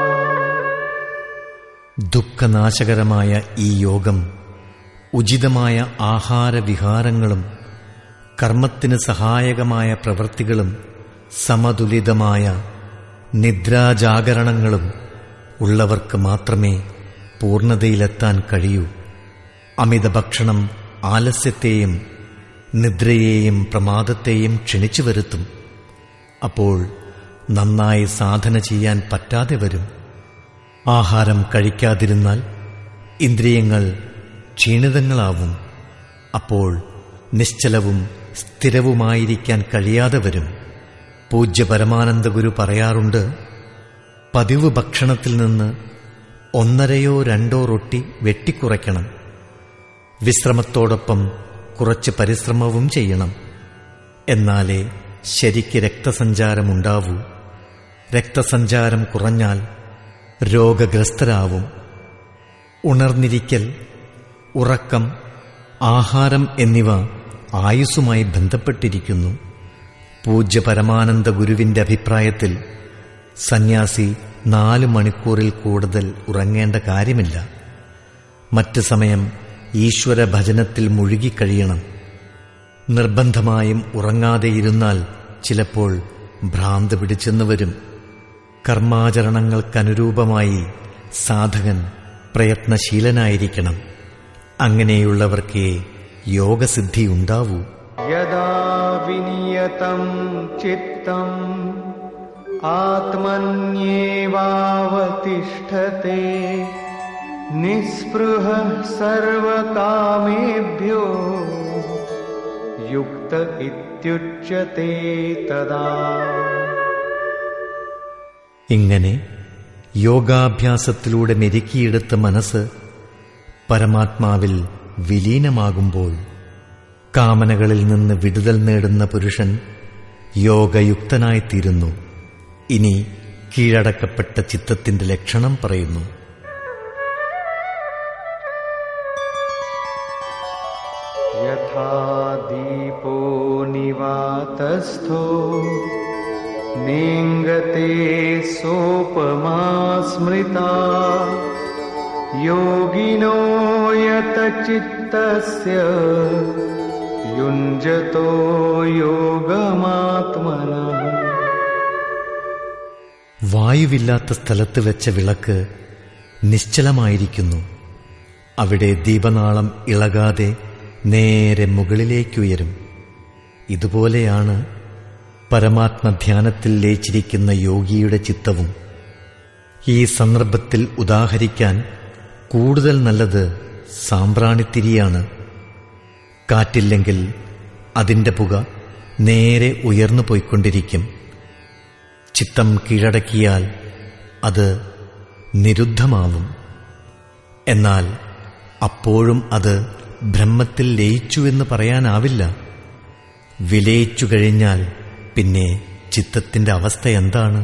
ദുഃഖനാശകരമായ ഈ യോഗം ഉചിതമായ ആഹാരവിഹാരങ്ങളും കർമ്മത്തിന് സഹായകമായ പ്രവൃത്തികളും സമതുലിതമായ നിദ്രാജാഗരണങ്ങളും ഉള്ളവർക്ക് മാത്രമേ പൂർണ്ണതയിലെത്താൻ കഴിയൂ അമിത ഭക്ഷണം ആലസ്യത്തെയും നിദ്രയെയും പ്രമാദത്തെയും ക്ഷണിച്ചു വരുത്തും അപ്പോൾ നന്നായി സാധന ചെയ്യാൻ പറ്റാതെ വരും ആഹാരം കഴിക്കാതിരുന്നാൽ ഇന്ദ്രിയങ്ങൾ ക്ഷീണിതങ്ങളാവും അപ്പോൾ നിശ്ചലവും സ്ഥിരവുമായിരിക്കാൻ കഴിയാതെ വരും പൂജ്യ പരമാനന്ദ ഗുരു പറയാറുണ്ട് പതിവ് ഭക്ഷണത്തിൽ നിന്ന് ഒന്നരയോ രണ്ടോ റൊട്ടി വെട്ടിക്കുറയ്ക്കണം വിശ്രമത്തോടൊപ്പം കുറച്ച് പരിശ്രമവും ചെയ്യണം എന്നാലേ ശരിക്ക് രക്തസഞ്ചാരമുണ്ടാവൂ രക്തസഞ്ചാരം കുറഞ്ഞാൽ രോഗഗ്രസ്തരാവും ഉണർന്നിരിക്കൽ ഉറക്കം ആഹാരം എന്നിവ ആയുസ്സുമായി ബന്ധപ്പെട്ടിരിക്കുന്നു പൂജ്യ പരമാനന്ദ ഗുരുവിന്റെ അഭിപ്രായത്തിൽ സന്യാസി നാല് മണിക്കൂറിൽ കൂടുതൽ ഉറങ്ങേണ്ട കാര്യമില്ല മറ്റ് സമയം ഈശ്വര ഭജനത്തിൽ മുഴുകിക്കഴിയണം നിർബന്ധമായും ഉറങ്ങാതെയിരുന്നാൽ ചിലപ്പോൾ ഭ്രാന്ത് പിടിച്ചെന്ന് വരും കർമാചരണങ്ങൾക്കനുരൂപമായി സാധകൻ പ്രയത്നശീലനായിരിക്കണം അങ്ങനെയുള്ളവർക്കേ യോഗസിദ്ധി ഉണ്ടാവൂ यदा विनियतं चित्तम् आत्मन्येवावतिष्ठते निःस्पृहः सर्वकामेभ्यो युक्त इत्युच्यते तदा ഇങ്ങനെ യോഗാഭ്യാസത്തിലൂടെ മെരുക്കിയെടുത്ത മനസ്സ് പരമാത്മാവിൽ വിലീനമാകുമ്പോൾ കാമനകളിൽ നിന്ന് വിടുതൽ നേടുന്ന പുരുഷൻ യോഗയുക്തനായിത്തീരുന്നു ഇനി കീഴടക്കപ്പെട്ട ചിത്തത്തിന്റെ ലക്ഷണം പറയുന്നു यथा दीपो निवातस्थो नेङ्गते सोपमा स्मृता योगिनो यतचित्तस्य युञ्जतो योगमात्मनः വായുവില്ലാത്ത സ്ഥലത്ത് വെച്ച വിളക്ക് നിശ്ചലമായിരിക്കുന്നു അവിടെ ദീപനാളം ഇളകാതെ നേരെ മുകളിലേക്കുയരും ഇതുപോലെയാണ് പരമാത്മധ്യാനത്തിൽ ലയിച്ചിരിക്കുന്ന യോഗിയുടെ ചിത്തവും ഈ സന്ദർഭത്തിൽ ഉദാഹരിക്കാൻ കൂടുതൽ നല്ലത് സാമ്പ്രാണിത്തിരിയാണ് കാറ്റില്ലെങ്കിൽ അതിന്റെ പുക നേരെ ഉയർന്നു പോയിക്കൊണ്ടിരിക്കും ചിത്തം കീഴടക്കിയാൽ അത് നിരുദ്ധമാവും എന്നാൽ അപ്പോഴും അത് ബ്രഹ്മത്തിൽ ലയിച്ചു എന്ന് പറയാനാവില്ല വിലയിച്ചു കഴിഞ്ഞാൽ പിന്നെ ചിത്തത്തിന്റെ അവസ്ഥ എന്താണ്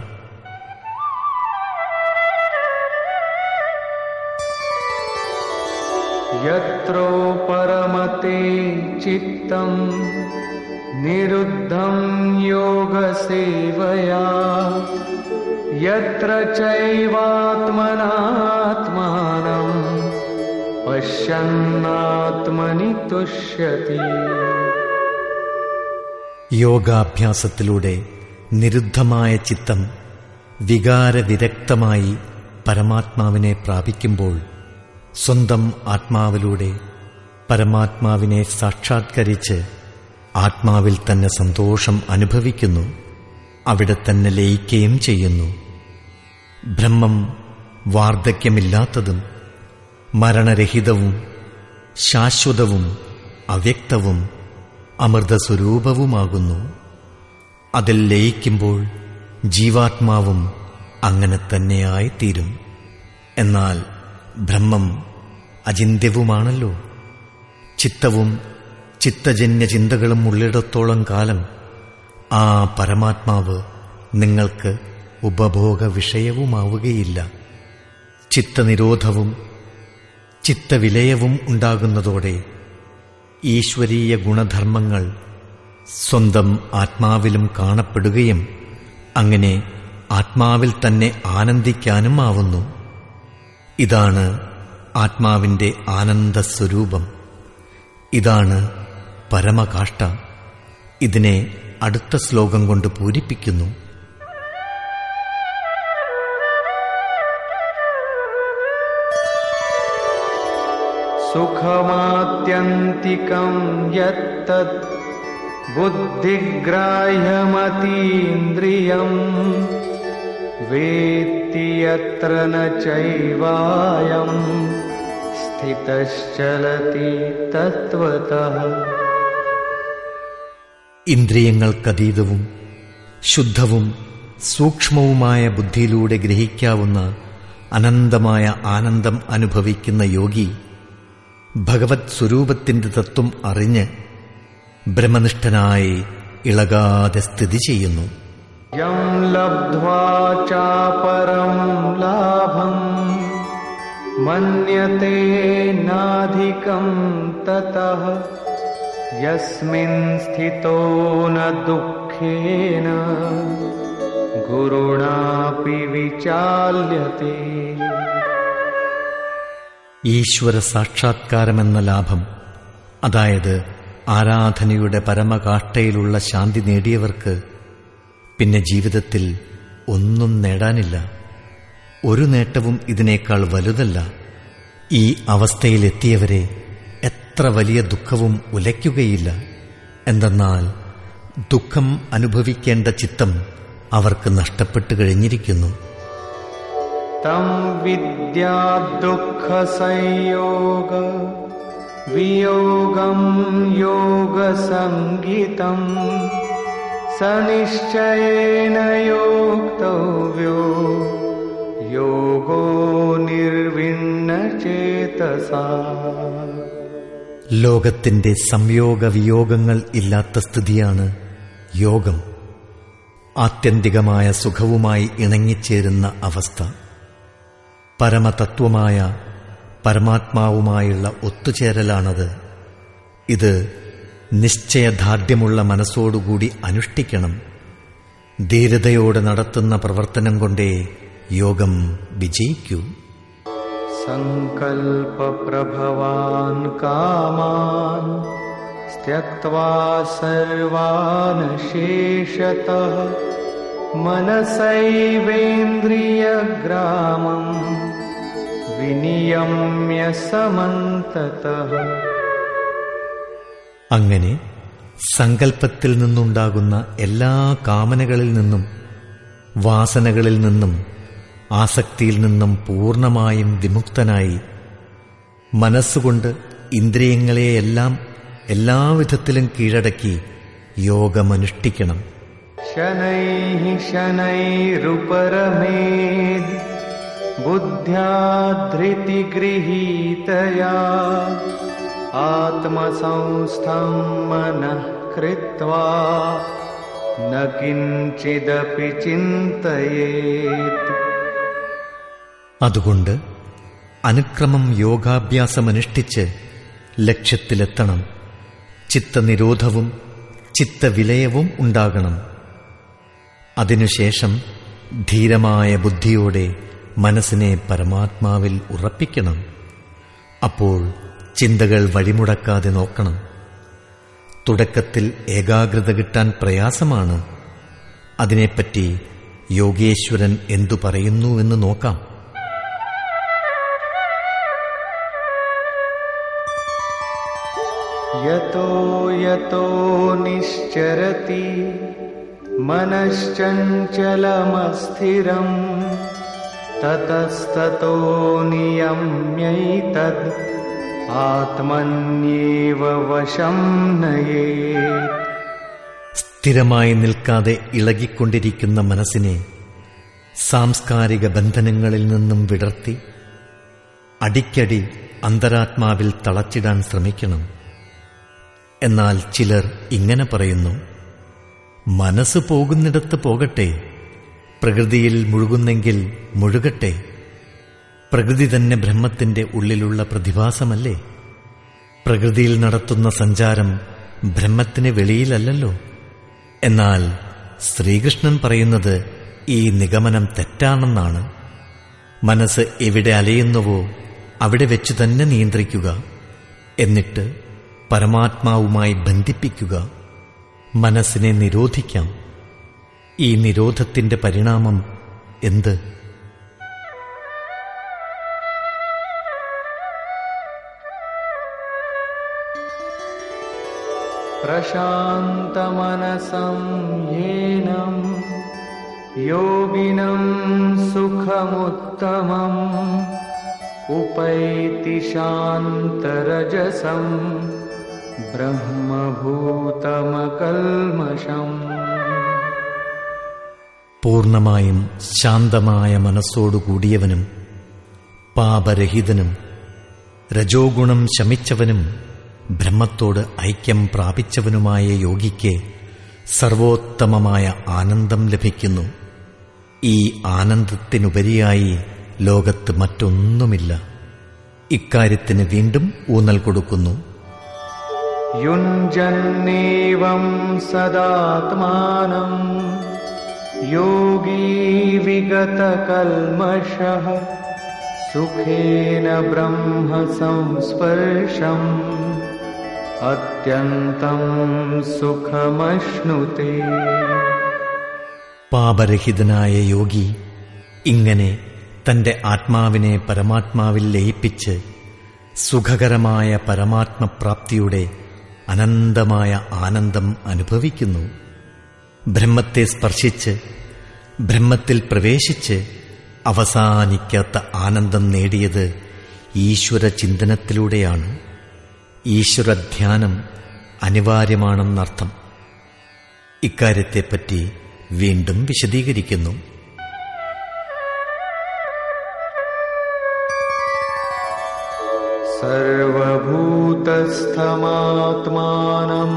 यत्रो परमते चित्तम् निरुद्धम् योगसेवया यत्र चैवात्मनात्मानम् पश्यन्नात्मनि तुष्यति യോഗാഭ്യാസത്തിലൂടെ നിരുദ്ധമായ ചിത്തം വികാരവിരക്തമായി പരമാത്മാവിനെ പ്രാപിക്കുമ്പോൾ സ്വന്തം ആത്മാവിലൂടെ പരമാത്മാവിനെ സാക്ഷാത്കരിച്ച് ആത്മാവിൽ തന്നെ സന്തോഷം അനുഭവിക്കുന്നു അവിടെ തന്നെ ലയിക്കുകയും ചെയ്യുന്നു ബ്രഹ്മം വാർദ്ധക്യമില്ലാത്തതും മരണരഹിതവും ശാശ്വതവും അവ്യക്തവും അമൃതസ്വരൂപവുമാകുന്നു അതിൽ ലയിക്കുമ്പോൾ ജീവാത്മാവും അങ്ങനെ തന്നെയായിത്തീരും എന്നാൽ ബ്രഹ്മം അചിന്യവുമാണല്ലോ ചിത്തവും ചിത്തജന്യ ചിന്തകളും ഉള്ളിടത്തോളം കാലം ആ പരമാത്മാവ് നിങ്ങൾക്ക് ഉപഭോഗ വിഷയവുമാവുകയില്ല ചിത്തനിരോധവും ചിത്തവിലയവും ഉണ്ടാകുന്നതോടെ ഈശ്വരീയ ഗുണധർമ്മങ്ങൾ സ്വന്തം ആത്മാവിലും കാണപ്പെടുകയും അങ്ങനെ ആത്മാവിൽ തന്നെ ആനന്ദിക്കാനും ആവുന്നു ഇതാണ് ആത്മാവിന്റെ ആനന്ദസ്വരൂപം ഇതാണ് പരമകാഷ്ട ഇതിനെ അടുത്ത ശ്ലോകം കൊണ്ട് പൂരിപ്പിക്കുന്നു सुखमात्यन्तिकं यत्तत् बुद्धिग्राह्यमतीन्द्रियम् वेत्ति यत्र न चैवायम् स्थितश्चलति तत्त्वतः ഇന്ദ്രിയങ്ങൾക്കതീതവും ശുദ്ധവും സൂക്ഷ്മവുമായ ബുദ്ധിയിലൂടെ ഗ്രഹിക്കാവുന്ന അനന്തമായ ആനന്ദം അനുഭവിക്കുന്ന യോഗി ഭഗവത് സ്വരൂപത്തിന്റെ തത്വം അറിഞ്ഞ് ബ്രഹ്മനിഷ്ഠനായി ഇളകാതെ സ്ഥിതി ചെയ്യുന്നു यं लब्ध्वा चापरं लाभम् मन्यते नाधिकं ततः यस्मिन् स्थितो न दुःखेन गुरुणापि विचाल्यते ഈശ്വര സാക്ഷാത്കാരമെന്ന ലാഭം അതായത് ആരാധനയുടെ പരമകാഷ്ടയിലുള്ള ശാന്തി നേടിയവർക്ക് പിന്നെ ജീവിതത്തിൽ ഒന്നും നേടാനില്ല ഒരു നേട്ടവും ഇതിനേക്കാൾ വലുതല്ല ഈ അവസ്ഥയിലെത്തിയവരെ എത്ര വലിയ ദുഃഖവും ഉലയ്ക്കുകയില്ല എന്തെന്നാൽ ദുഃഖം അനുഭവിക്കേണ്ട ചിത്തം അവർക്ക് നഷ്ടപ്പെട്ടു കഴിഞ്ഞിരിക്കുന്നു तं विद्या दुःखसंयोग वियोगं योगसङ्गितम् स निश्चयेन योक्तव्यो योगो निर्विण्णचेतसा ലോകത്തിന്റെ സംയോഗ വിയോഗങ്ങൾ ഇല്ലാത്ത സ്ഥിതിയാണ് യോഗം ആത്യന്തികമായ സുഖവുമായി ഇണങ്ങിച്ചേരുന്ന അവസ്ഥ പരമതത്വമായ പരമാത്മാവുമായുള്ള ഒത്തുചേരലാണത് ഇത് നിശ്ചയദാർഢ്യമുള്ള മനസ്സോടുകൂടി അനുഷ്ഠിക്കണം ധീരതയോടെ നടത്തുന്ന പ്രവർത്തനം കൊണ്ടേ യോഗം വിജയിക്കൂ सङ्कल्पप्रभवान् कामान् त्यक्त्वा सर्वान् शेषतः मनसैवेन्द्रियग्रामम् विनियम्य समन्ततः അങ്ങനെ സങ്കല്പത്തിൽ നിന്നുണ്ടാകുന്ന എല്ലാ കാമനകളിൽ നിന്നും വാസനകളിൽ നിന്നും ആസക്തിയിൽ നിന്നും പൂർണ്ണമായും വിമുക്തനായി മനസ്സുകൊണ്ട് ഇന്ദ്രിയങ്ങളെയെല്ലാം എല്ലാവിധത്തിലും കീഴടക്കി യോഗമനുഷ്ഠിക്കണം शनैः शनैरुपरमेद् बुद्ध्या धृतिगृहीतया आत्मसंस्थं मनः कृत्वा न किञ्चिदपि चिन्तयेत् അതുകൊണ്ട് അനുക്രമം യോഗാഭ്യാസമനുഷ്ഠിച്ച് ലക്ഷ്യത്തിലെത്തണം ചിത്തനിരോധവും ചിത്തവിലയവും ഉണ്ടാകണം അതിനുശേഷം ധീരമായ ബുദ്ധിയോടെ മനസ്സിനെ പരമാത്മാവിൽ ഉറപ്പിക്കണം അപ്പോൾ ചിന്തകൾ വഴിമുടക്കാതെ നോക്കണം തുടക്കത്തിൽ ഏകാഗ്രത കിട്ടാൻ പ്രയാസമാണ് അതിനെപ്പറ്റി യോഗേശ്വരൻ എന്തു പറയുന്നുവെന്ന് നോക്കാം यतो यतो निश्चरति मनश्चञ्चलमस्थिरम् ततस्ततो नियम्यैतद् आत्मन्येव वशं नयेत् സ്ഥിരമായി നിൽക്കാതെ ഇളകിക്കൊണ്ടിരിക്കുന്ന മനസ്സിനെ സാംസ്കാരിക ബന്ധനങ്ങളിൽ നിന്നും വിടർത്തി അടിക്കടി അന്തരാത്മാവിൽ തളച്ചിടാൻ ശ്രമിക്കണം എന്നാൽ ചിലർ ഇങ്ങനെ പറയുന്നു മനസ്സ് പോകുന്നിടത്ത് പോകട്ടെ പ്രകൃതിയിൽ മുഴുകുന്നെങ്കിൽ മുഴുകട്ടെ പ്രകൃതി തന്നെ ബ്രഹ്മത്തിന്റെ ഉള്ളിലുള്ള പ്രതിഭാസമല്ലേ പ്രകൃതിയിൽ നടത്തുന്ന സഞ്ചാരം ബ്രഹ്മത്തിന് വെളിയിലല്ലല്ലോ എന്നാൽ ശ്രീകൃഷ്ണൻ പറയുന്നത് ഈ നിഗമനം തെറ്റാണെന്നാണ് മനസ്സ് എവിടെ അലയുന്നുവോ അവിടെ വെച്ച് തന്നെ നിയന്ത്രിക്കുക എന്നിട്ട് പരമാത്മാവുമായി ബന്ധിപ്പിക്കുക മനസ്സിനെ നിരോധിക്കാം ഈ നിരോധത്തിന്റെ പരിണാമം എന്ത് प्रशान्तमनसं येनं योगिनं सुखमुत्तमम् उपैति शान्तरजसं ब्रह्मभूतमकल्मषम् പൂർണമായും ശാന്തമായ മനസ്സോടുകൂടിയവനും പാപരഹിതനും രജോഗുണം ശമിച്ചവനും ബ്രഹ്മത്തോട് ഐക്യം പ്രാപിച്ചവനുമായ യോഗിക്ക് സർവോത്തമമായ ആനന്ദം ലഭിക്കുന്നു ഈ ആനന്ദത്തിനുപരിയായി ലോകത്ത് മറ്റൊന്നുമില്ല ഇക്കാര്യത്തിന് വീണ്ടും ഊന്നൽ കൊടുക്കുന്നു युञ्जन्नेवं सदात्मानम् योगी विगतकल्मषः सुखेन ब्रह्म संस्पर्शम् अत्यन्तं सुखमश्नुते പാപരഹിതനായ യോഗി ഇങ്ങനെ തന്റെ ആത്മാവിനെ പരമാത്മാവിൽ ലയിപ്പിച്ച് സുഖകരമായ പരമാത്മപ്രാപ്തിയുടെ അനന്തമായ ആനന്ദം അനുഭവിക്കുന്നു ബ്രഹ്മത്തെ സ്പർശിച്ച് ബ്രഹ്മത്തിൽ പ്രവേശിച്ച് അവസാനിക്കാത്ത ആനന്ദം നേടിയത് ഈശ്വര ചിന്തനത്തിലൂടെയാണ് ഈശ്വരധ്യാനം അനിവാര്യമാണെന്നർത്ഥം ഇക്കാര്യത്തെപ്പറ്റി വീണ്ടും വിശദീകരിക്കുന്നു सर्वभूतस्थमात्मानम्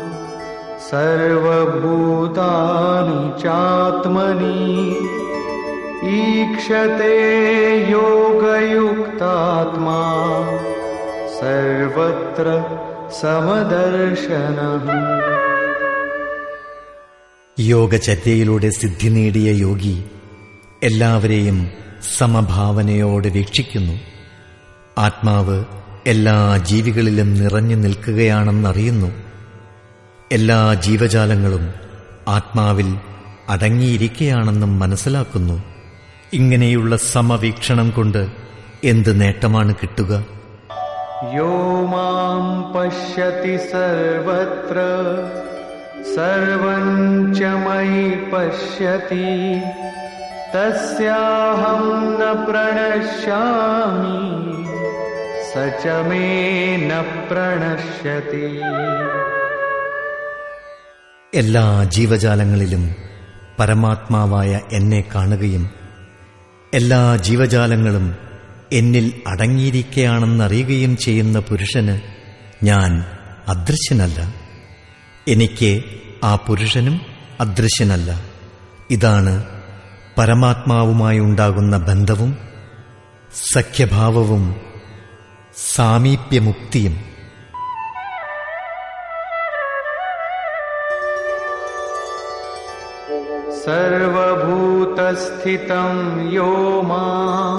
सर्वभूतानि चात्मनि ईक्षते योगयुक्तात्मा सर्वत्र समदर्शनः യോഗചര്യയിലൂടെ സിദ്ധി നേടിയ യോഗി എല്ലാവരെയും സമഭാവനയോടെ വീക്ഷിക്കുന്നു ആത്മാവ് എല്ലാ ജീവികളിലും നിറഞ്ഞു നിൽക്കുകയാണെന്നറിയുന്നു എല്ലാ ജീവജാലങ്ങളും ആത്മാവിൽ അടങ്ങിയിരിക്കുകയാണെന്നും മനസ്സിലാക്കുന്നു ഇങ്ങനെയുള്ള സമവീക്ഷണം കൊണ്ട് എന്ത് നേട്ടമാണ് കിട്ടുക यो मां पश्यति सर्वत्र सर्वं च मयि पश्यति तस्याहं न प्रणश्यामि स च मे न प्रणश्यति എല്ലാ ജീവജാലങ്ങളിലും പരമാത്മാവായ എന്നെ കാണുകയും എല്ലാ ജീവജാലങ്ങളും എന്നിൽ അടങ്ങിയിരിക്കുകയാണെന്നറിയുകയും ചെയ്യുന്ന പുരുഷന് ഞാൻ അദൃശ്യനല്ല എനിക്ക് ആ പുരുഷനും അദൃശ്യനല്ല ഇതാണ് പരമാത്മാവുമായി ഉണ്ടാകുന്ന ബന്ധവും സഖ്യഭാവവും സാമീപ്യമുക്തിയും सर्वभूतस्थितं यो मां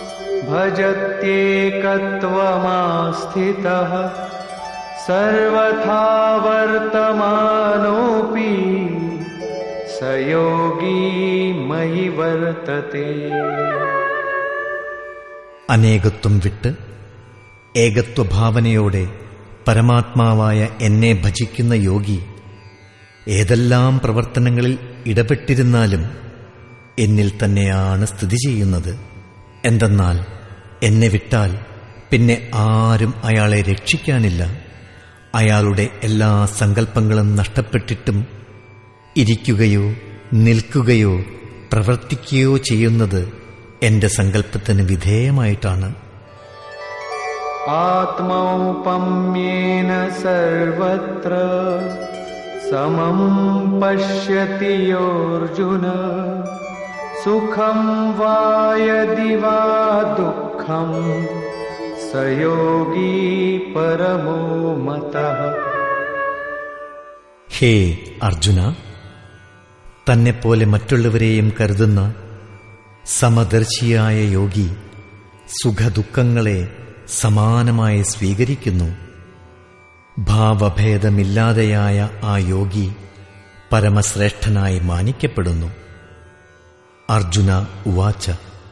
भजत्येकत्वमास्थितः सर्वथा वर्तमानोऽपि स योगी मयि वर्तते അനേകത്വം വിട്ട് ഏകത്വഭാവനയോടെ പരമാത്മാവായ എന്നെ ഭജിക്കുന്ന യോഗി ഏതെല്ലാം പ്രവർത്തനങ്ങളിൽ ഇടപെട്ടിരുന്നാലും എന്നിൽ തന്നെയാണ് സ്ഥിതി ചെയ്യുന്നത് എന്തെന്നാൽ എന്നെ വിട്ടാൽ പിന്നെ ആരും അയാളെ രക്ഷിക്കാനില്ല അയാളുടെ എല്ലാ സങ്കല്പങ്ങളും നഷ്ടപ്പെട്ടിട്ടും ഇരിക്കുകയോ നിൽക്കുകയോ പ്രവർത്തിക്കുകയോ ചെയ്യുന്നത് എന്റെ സങ്കല്പത്തിന് വിധേയമായിട്ടാണ് आत्मौपम्येन सर्वत्र समं पश्यति योऽर्जुन सुखं वा यदि वा दुःखं स योगी परमो मतः ഹേ അർജുന തന്നെപ്പോലെ മറ്റുള്ളവരെയും കരുതുന്ന സമദർശിയായ യോഗി സുഖദുഃഖങ്ങളെ സമാനമായി സ്വീകരിക്കുന്നു ഭാവഭേദമില്ലാതെയായ ആ യോഗി പരമശ്രേഷ്ഠനായി മാനിക്കപ്പെടുന്നു അർജുന ഉവാച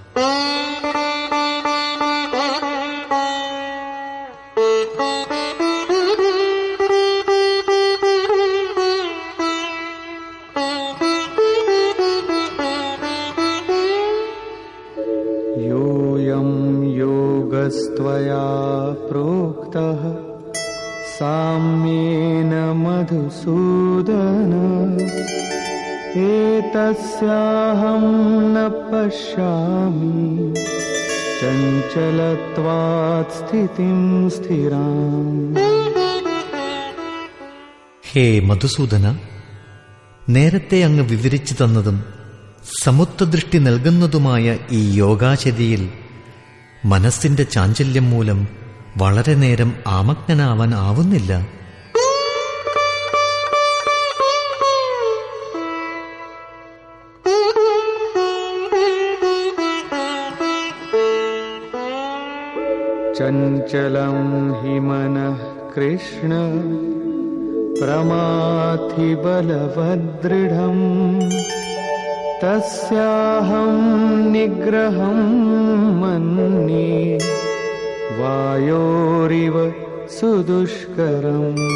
योऽयं योगस्त्वया प्रोक्तः साम्येन मधुसूदन एतस्याहं न पश्यामि चञ्चलत्वात् स्थितिं स्थिराम् ഹേ മധുസൂദന നേരത്തെ അങ്ങ് വിവരിച്ചു തന്നതും സമുദ്രദൃഷ്ടി നൽകുന്നതുമായ ഈ യോഗാചര്യയിൽ മനസ്സിന്റെ ചാഞ്ചല്യം മൂലം വളരെ നേരം ആമഗ്നനാവാൻ ആവുന്നില്ല चञ्चलं हि मनः कृष्ण प्रमाथि बलवदृढम् तस्याहं निग्रहं मन्ये वायोरिव सुदुष्करम्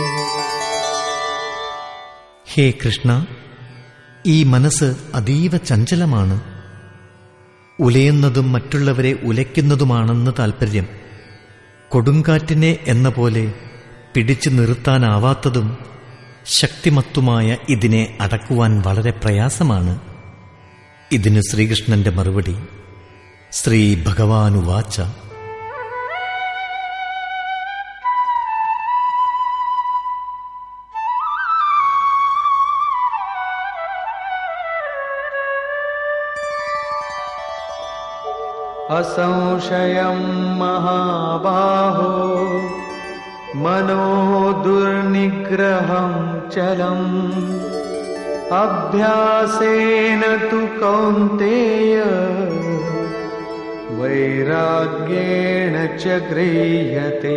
ഹേ കൃഷ്ണ ഈ മനസ്സ് അതീവ ചഞ്ചലമാണ് ഉലയുന്നതും മറ്റുള്ളവരെ ഉലയ്ക്കുന്നതുമാണെന്ന് താൽപ്പര്യം കൊടുങ്കാറ്റിനെ എന്ന പോലെ പിടിച്ചു നിർത്താനാവാത്തതും ശക്തിമത്തുമായ ഇതിനെ അടക്കുവാൻ വളരെ പ്രയാസമാണ് ഇതിന് ശ്രീകൃഷ്ണന്റെ മറുപടി ശ്രീ ഭഗവാനുവാച്ച असंशयं महाबाहो मनो दुर्निग्रहं चलम् अभ्यासेन तु कौन्तेय वैराग्येण च गृह्यते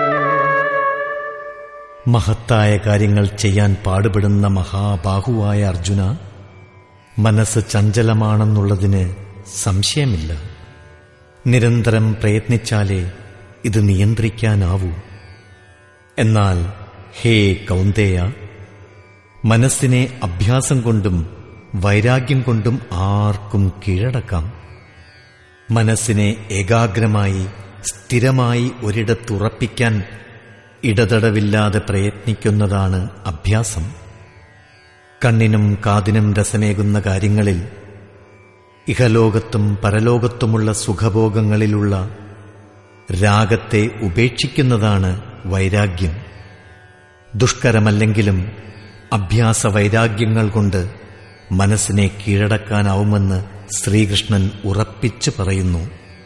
മഹത്തായ കാര്യങ്ങൾ ചെയ്യാൻ പാടുപെടുന്ന മഹാബാഹുവായ അർജുന മനസ്സ് ചഞ്ചലമാണെന്നുള്ളതിന് സംശയമില്ല നിരന്തരം പ്രയത്നിച്ചാലേ ഇത് നിയന്ത്രിക്കാനാവൂ എന്നാൽ ഹേ കൗന്ദേയ മനസ്സിനെ അഭ്യാസം കൊണ്ടും വൈരാഗ്യം കൊണ്ടും ആർക്കും കീഴടക്കാം മനസ്സിനെ ഏകാഗ്രമായി സ്ഥിരമായി ഒരിടത്തുറപ്പിക്കാൻ ഇടതടവില്ലാതെ പ്രയത്നിക്കുന്നതാണ് അഭ്യാസം കണ്ണിനും കാതിനും രസമേകുന്ന കാര്യങ്ങളിൽ ഇഹലോകത്തും പരലോകത്തുമുള്ള സുഖഭോഗങ്ങളിലുള്ള രാഗത്തെ ഉപേക്ഷിക്കുന്നതാണ് വൈരാഗ്യം ദുഷ്കരമല്ലെങ്കിലും അഭ്യാസ വൈരാഗ്യങ്ങൾ കൊണ്ട് മനസ്സിനെ കീഴടക്കാനാവുമെന്ന് ശ്രീകൃഷ്ണൻ ഉറപ്പിച്ചു പറയുന്നു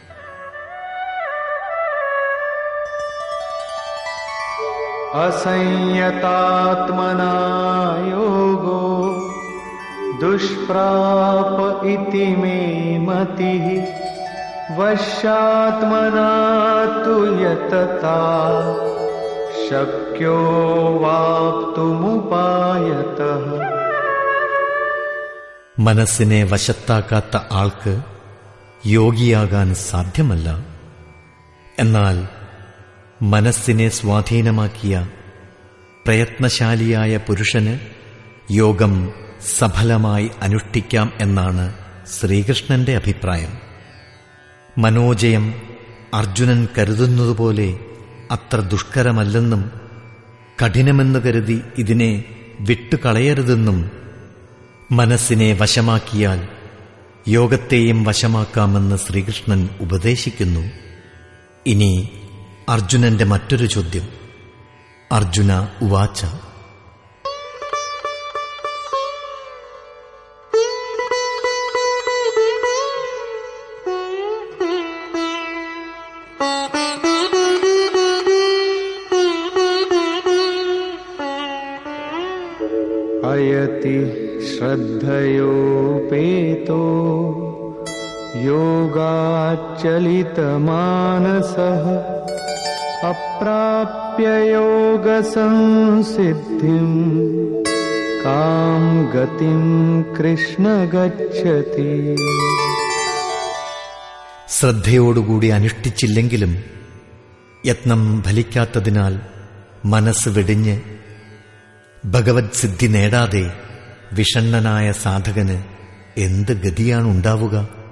असंयतात्मना योगो दुष्प्राप इति मे मतिः वश्यात्मना तु यतता शक्यो वाप्तुमुपायतः മനസ്സിനെ വശത്താക്കാത്ത ആൾക്ക് യോഗിയാകാൻ സാധ്യമല്ല എന്നാൽ മനസ്സിനെ സ്വാധീനമാക്കിയ പ്രയത്നശാലിയായ പുരുഷന് യോഗം സഫലമായി അനുഷ്ഠിക്കാം എന്നാണ് ശ്രീകൃഷ്ണന്റെ അഭിപ്രായം മനോജയം അർജുനൻ കരുതുന്നതുപോലെ അത്ര ദുഷ്കരമല്ലെന്നും കഠിനമെന്ന് കരുതി ഇതിനെ വിട്ടുകളയരുതെന്നും മനസ്സിനെ വശമാക്കിയാൽ യോഗത്തെയും വശമാക്കാമെന്ന് ശ്രീകൃഷ്ണൻ ഉപദേശിക്കുന്നു ഇനി അർജുനന്റെ മറ്റൊരു ചോദ്യം അർജുന ഉവാച്ച अयति श्रद्धयोपेतो योगाच्चलितमानसः अप्राप्य योगसंसिद्धिम् कां गतिं कृष्ण गच्छति ശ്രദ്ധയോടുകൂടി അനുഷ്ഠിച്ചില്ലെങ്കിലും യത്നം ഫലിക്കാത്തതിനാൽ മനസ്സ് വെടിഞ്ഞ് ഭഗവത് സിദ്ധി നേടാതെ വിഷണ്ണനായ സാധകന് എന്ത് ഗതിയാണുണ്ടാവുക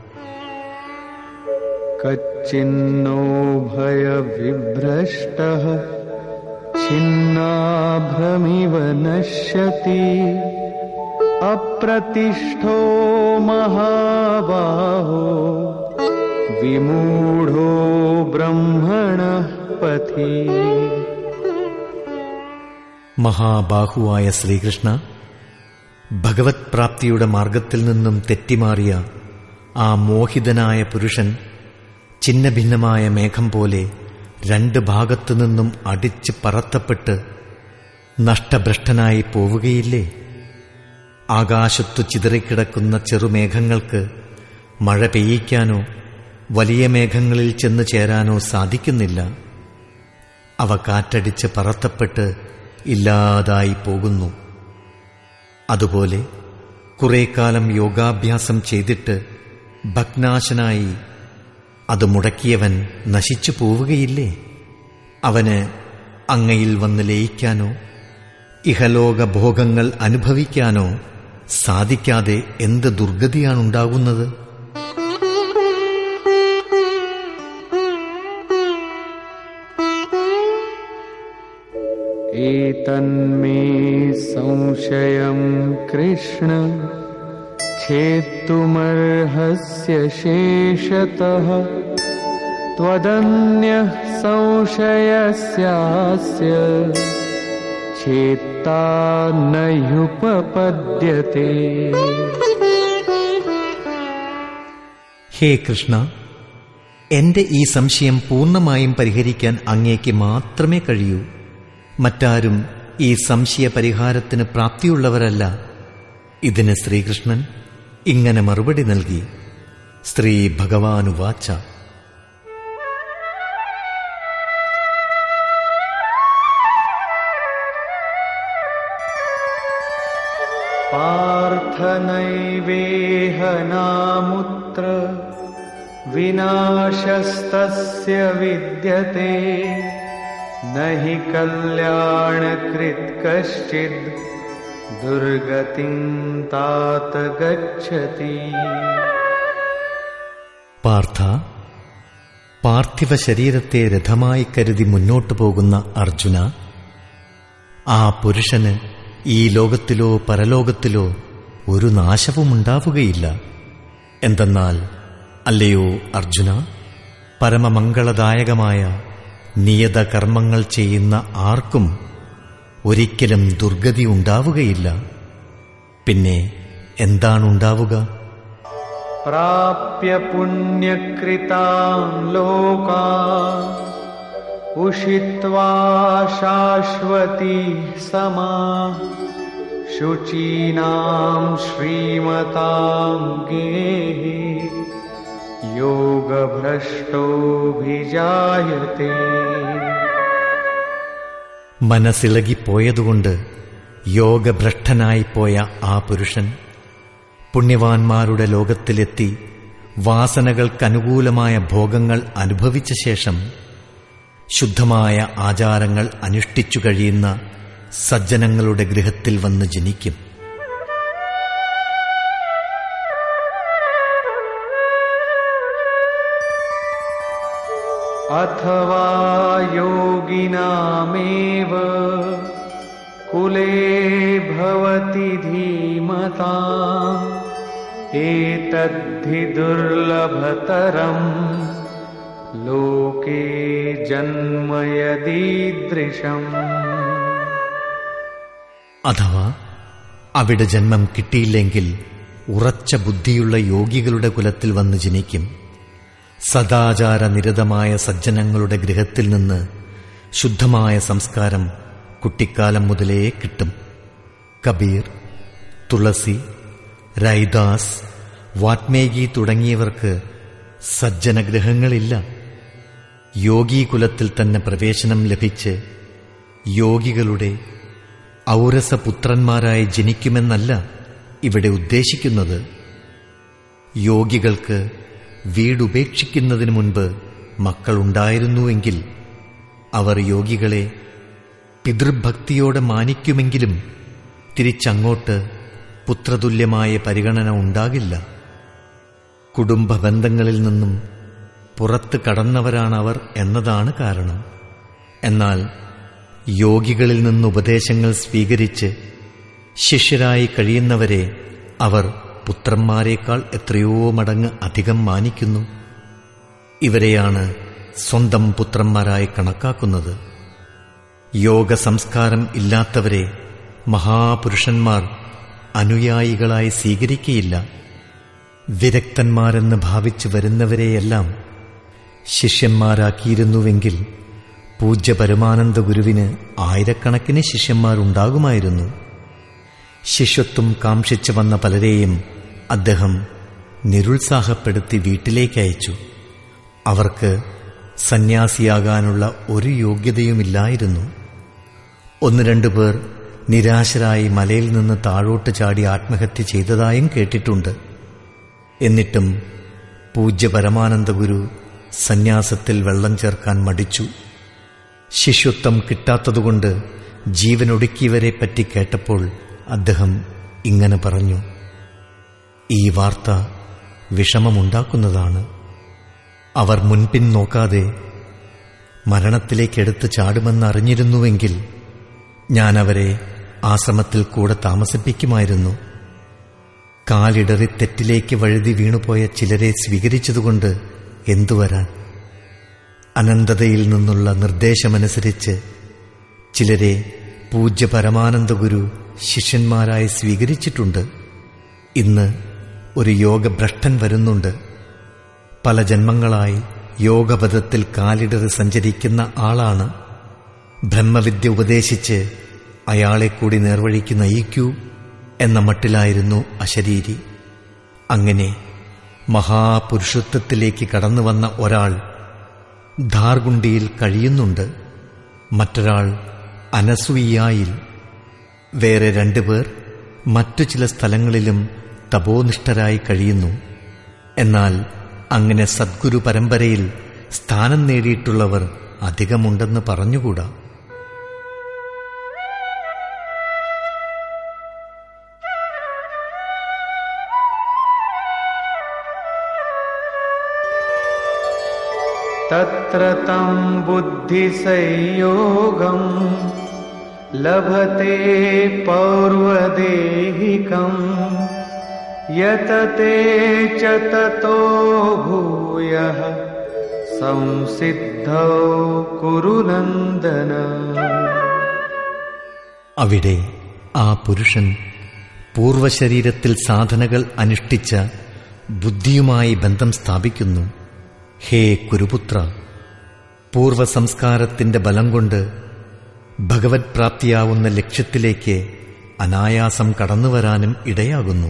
कच्चिन्नो भयविभ्रष्टः छिन्नाभ्रमिव नश्यति अप्रतिष्ठो महाबाहो विमूढो ब्रह्मणः पथि മഹാബാഹുവായ ശ്രീകൃഷ്ണ ഭഗവത് പ്രാപ്തിയുടെ മാർഗത്തിൽ നിന്നും തെറ്റിമാറിയ ആ മോഹിതനായ പുരുഷൻ ചിന്നഭിന്നമായ മേഘം പോലെ രണ്ട് ഭാഗത്തു നിന്നും അടിച്ച് പറത്തപ്പെട്ട് നഷ്ടഭ്രഷ്ടനായി പോവുകയില്ലേ ആകാശത്തു ചിതറിക്കിടക്കുന്ന ചെറുമേഘങ്ങൾക്ക് മഴ പെയ്യിക്കാനോ വലിയ മേഘങ്ങളിൽ ചെന്നു ചേരാനോ സാധിക്കുന്നില്ല അവ കാറ്റടിച്ച് പറത്തപ്പെട്ട് ഇല്ലാതായി പോകുന്നു അതുപോലെ കുറെ കാലം യോഗാഭ്യാസം ചെയ്തിട്ട് ഭഗ്നാശനായി അത് മുടക്കിയവൻ നശിച്ചു പോവുകയില്ലേ അവന് അങ്ങയിൽ വന്ന് ലയിക്കാനോ ഇഹലോക ഭോഗങ്ങൾ അനുഭവിക്കാനോ സാധിക്കാതെ എന്ത് ദുർഗതിയാണുണ്ടാകുന്നത് एतन्मे संशयं कृष्ण छेत्तुमर्हस्य शेषतः त्वदन्यः संशयस्यास्य छेत्ता न ह्युपपद्यते ഹേ കൃഷ്ണ എന്റെ ഈ സംശയം പൂർണ്ണമായും പരിഹരിക്കാൻ അങ്ങേക്ക് മാത്രമേ കഴിയൂ മറ്റാരും ഈ സംശയ പരിഹാരത്തിന് പ്രാപ്തിയുള്ളവരല്ല ഇതിന് ശ്രീകൃഷ്ണൻ ഇങ്ങനെ മറുപടി നൽകി സ്ത്രീ ഭഗവാനുവാച്ച पार्थनैवेह नामुत्र विनाशस्तस्य विद्यते न हि कल्याणकृत् कश्चिद् दुर्गतिं तात गच्छति പാർത്ഥ പാർത്ഥിവ ശരീരത്തെ രഥമായി കരുതി മുന്നോട്ടു പോകുന്ന അർജുന ആ പുരുഷന് ഈ ലോകത്തിലോ പരലോകത്തിലോ ഒരു നാശവുമുണ്ടാവുകയില്ല എന്തെന്നാൽ അല്ലയോ അർജുന പരമമംഗളദായകമായ നിയത കർമ്മങ്ങൾ ചെയ്യുന്ന ആർക്കും ഒരിക്കലും ദുർഗതി ഉണ്ടാവുകയില്ല പിന്നെ എന്താണുണ്ടാവുക प्राप्य पुण्यकृतां लोका उषित्वा शाश्वती समा शुचीनां श्रीमतां गेहे योगभ्रष्टोऽभिजायते മനസ്സിളകിപ്പോയതുകൊണ്ട് യോഗഭ്രഷ്ടനായിപ്പോയ ആ പുരുഷൻ പുണ്യവാന്മാരുടെ ലോകത്തിലെത്തി വാസനകൾക്കനുകൂലമായ ഭോഗങ്ങൾ അനുഭവിച്ച ശേഷം ശുദ്ധമായ ആചാരങ്ങൾ അനുഷ്ഠിച്ചു കഴിയുന്ന സജ്ജനങ്ങളുടെ ഗൃഹത്തിൽ വന്ന് ജനിക്കും अथवा योगिनामेव कुले भवति धीमता एतद्धि दुर्लभतरम् लोके जन्म यदीदृशम् അഥവാ അവിടെ ജന്മം കിട്ടിയില്ലെങ്കിൽ ഉറച്ച ബുദ്ധിയുള്ള യോഗികളുടെ കുലത്തിൽ വന്ന് ജനിക്കും സദാചാര നിരതമായ സജ്ജനങ്ങളുടെ ഗൃഹത്തിൽ നിന്ന് ശുദ്ധമായ സംസ്കാരം കുട്ടിക്കാലം മുതലേ കിട്ടും കബീർ തുളസി രൈദാസ് വാത്മേകി തുടങ്ങിയവർക്ക് സജ്ജനഗ്രഹങ്ങളില്ല യോഗീകുലത്തിൽ തന്നെ പ്രവേശനം ലഭിച്ച് യോഗികളുടെ ഔരസപുത്രന്മാരായി ജനിക്കുമെന്നല്ല ഇവിടെ ഉദ്ദേശിക്കുന്നത് യോഗികൾക്ക് വീടുപേക്ഷിക്കുന്നതിന് മുൻപ് മക്കളുണ്ടായിരുന്നുവെങ്കിൽ അവർ യോഗികളെ പിതൃഭക്തിയോടെ മാനിക്കുമെങ്കിലും തിരിച്ചങ്ങോട്ട് പുത്രതുല്യമായ പരിഗണന ഉണ്ടാകില്ല കുടുംബ ബന്ധങ്ങളിൽ നിന്നും പുറത്ത് കടന്നവരാണവർ എന്നതാണ് കാരണം എന്നാൽ യോഗികളിൽ നിന്ന് ഉപദേശങ്ങൾ സ്വീകരിച്ച് ശിഷ്യരായി കഴിയുന്നവരെ അവർ പുത്രന്മാരെക്കാൾ എത്രയോ മടങ്ങ് അധികം മാനിക്കുന്നു ഇവരെയാണ് സ്വന്തം പുത്രന്മാരായി കണക്കാക്കുന്നത് യോഗ സംസ്കാരം ഇല്ലാത്തവരെ മഹാപുരുഷന്മാർ അനുയായികളായി സ്വീകരിക്കയില്ല വിരക്തന്മാരെന്ന് ഭാവിച്ചു വരുന്നവരെയെല്ലാം ശിഷ്യന്മാരാക്കിയിരുന്നുവെങ്കിൽ പൂജ്യ പരമാനന്ദ ഗുരുവിന് ആയിരക്കണക്കിന് ശിഷ്യന്മാരുണ്ടാകുമായിരുന്നു ശിഷ്യത്വം കാംക്ഷിച്ചു വന്ന പലരെയും അദ്ദേഹം നിരുത്സാഹപ്പെടുത്തി വീട്ടിലേക്ക് അയച്ചു അവർക്ക് സന്യാസിയാകാനുള്ള ഒരു യോഗ്യതയുമില്ലായിരുന്നു ഒന്ന് രണ്ടു പേർ നിരാശരായി മലയിൽ നിന്ന് താഴോട്ട് ചാടി ആത്മഹത്യ ചെയ്തതായും കേട്ടിട്ടുണ്ട് എന്നിട്ടും പൂജ്യ പരമാനന്ദ ഗുരു സന്യാസത്തിൽ വെള്ളം ചേർക്കാൻ മടിച്ചു ശിഷ്യത്വം കിട്ടാത്തതുകൊണ്ട് ജീവനൊടുക്കിയവരെ പറ്റി കേട്ടപ്പോൾ അദ്ദേഹം ഇങ്ങനെ പറഞ്ഞു ഈ വാർത്ത വിഷമമുണ്ടാക്കുന്നതാണ് അവർ മുൻപിൻ നോക്കാതെ മരണത്തിലേക്കെടുത്ത് ചാടുമെന്നറിഞ്ഞിരുന്നുവെങ്കിൽ ഞാൻ അവരെ ആശ്രമത്തിൽ കൂടെ താമസിപ്പിക്കുമായിരുന്നു കാലിടറി തെറ്റിലേക്ക് വഴുതി വീണുപോയ ചിലരെ സ്വീകരിച്ചതുകൊണ്ട് എന്തുവരാൻ അനന്തതയിൽ നിന്നുള്ള നിർദ്ദേശമനുസരിച്ച് ചിലരെ പൂജ്യ പരമാനന്ദ ഗുരു ശിഷ്യന്മാരായി സ്വീകരിച്ചിട്ടുണ്ട് ഇന്ന് ഒരു യോഗഭ്രഷ്ടൻ വരുന്നുണ്ട് പല ജന്മങ്ങളായി യോഗപഥത്തിൽ കാലിടറി സഞ്ചരിക്കുന്ന ആളാണ് ബ്രഹ്മവിദ്യ ഉപദേശിച്ച് അയാളെ കൂടി നേർവഴിക്ക് നയിക്കൂ എന്ന മട്ടിലായിരുന്നു അശരീരി അങ്ങനെ മഹാപുരുഷത്വത്തിലേക്ക് കടന്നു വന്ന ഒരാൾ ധാർഗുണ്ടിയിൽ കഴിയുന്നുണ്ട് മറ്റൊരാൾ അനസൂയായിൽ വേറെ രണ്ടുപേർ മറ്റു ചില സ്ഥലങ്ങളിലും തപോനിഷ്ഠരായി കഴിയുന്നു എന്നാൽ അങ്ങനെ സദ്ഗുരു പരമ്പരയിൽ സ്ഥാനം നേടിയിട്ടുള്ളവർ അധികമുണ്ടെന്ന് പറഞ്ഞുകൂടാ तत्र तं बुद्धिसंयोगम् लभते पौर्वदेहिकम् यतते च ततो भूयः संसिद्धौ कुरु नन्दन അവിടെ ആ പുരുഷൻ പൂർവശരീരത്തിൽ സാധനകൾ അനുഷ്ഠിച്ച ബുദ്ധിയുമായി ബന്ധം സ്ഥാപിക്കുന്നു ഹേ കുരുപുത്ര പൂർവസംസ്കാരത്തിന്റെ ബലം കൊണ്ട് ഭഗവത് പ്രാപ്തിയാവുന്ന ലക്ഷ്യത്തിലേക്ക് അനായാസം കടന്നുവരാനും ഇടയാകുന്നു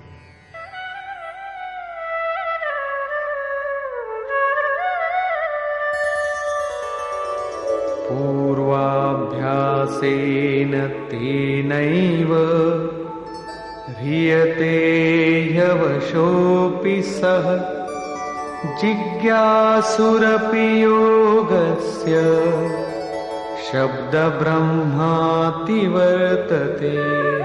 पूर्वाभ्यासेन तेनैव ह्रियते ह्यवशोऽपि सः जिज्ञासुरपि योगस्य शब्दब्रह्माति वर्तते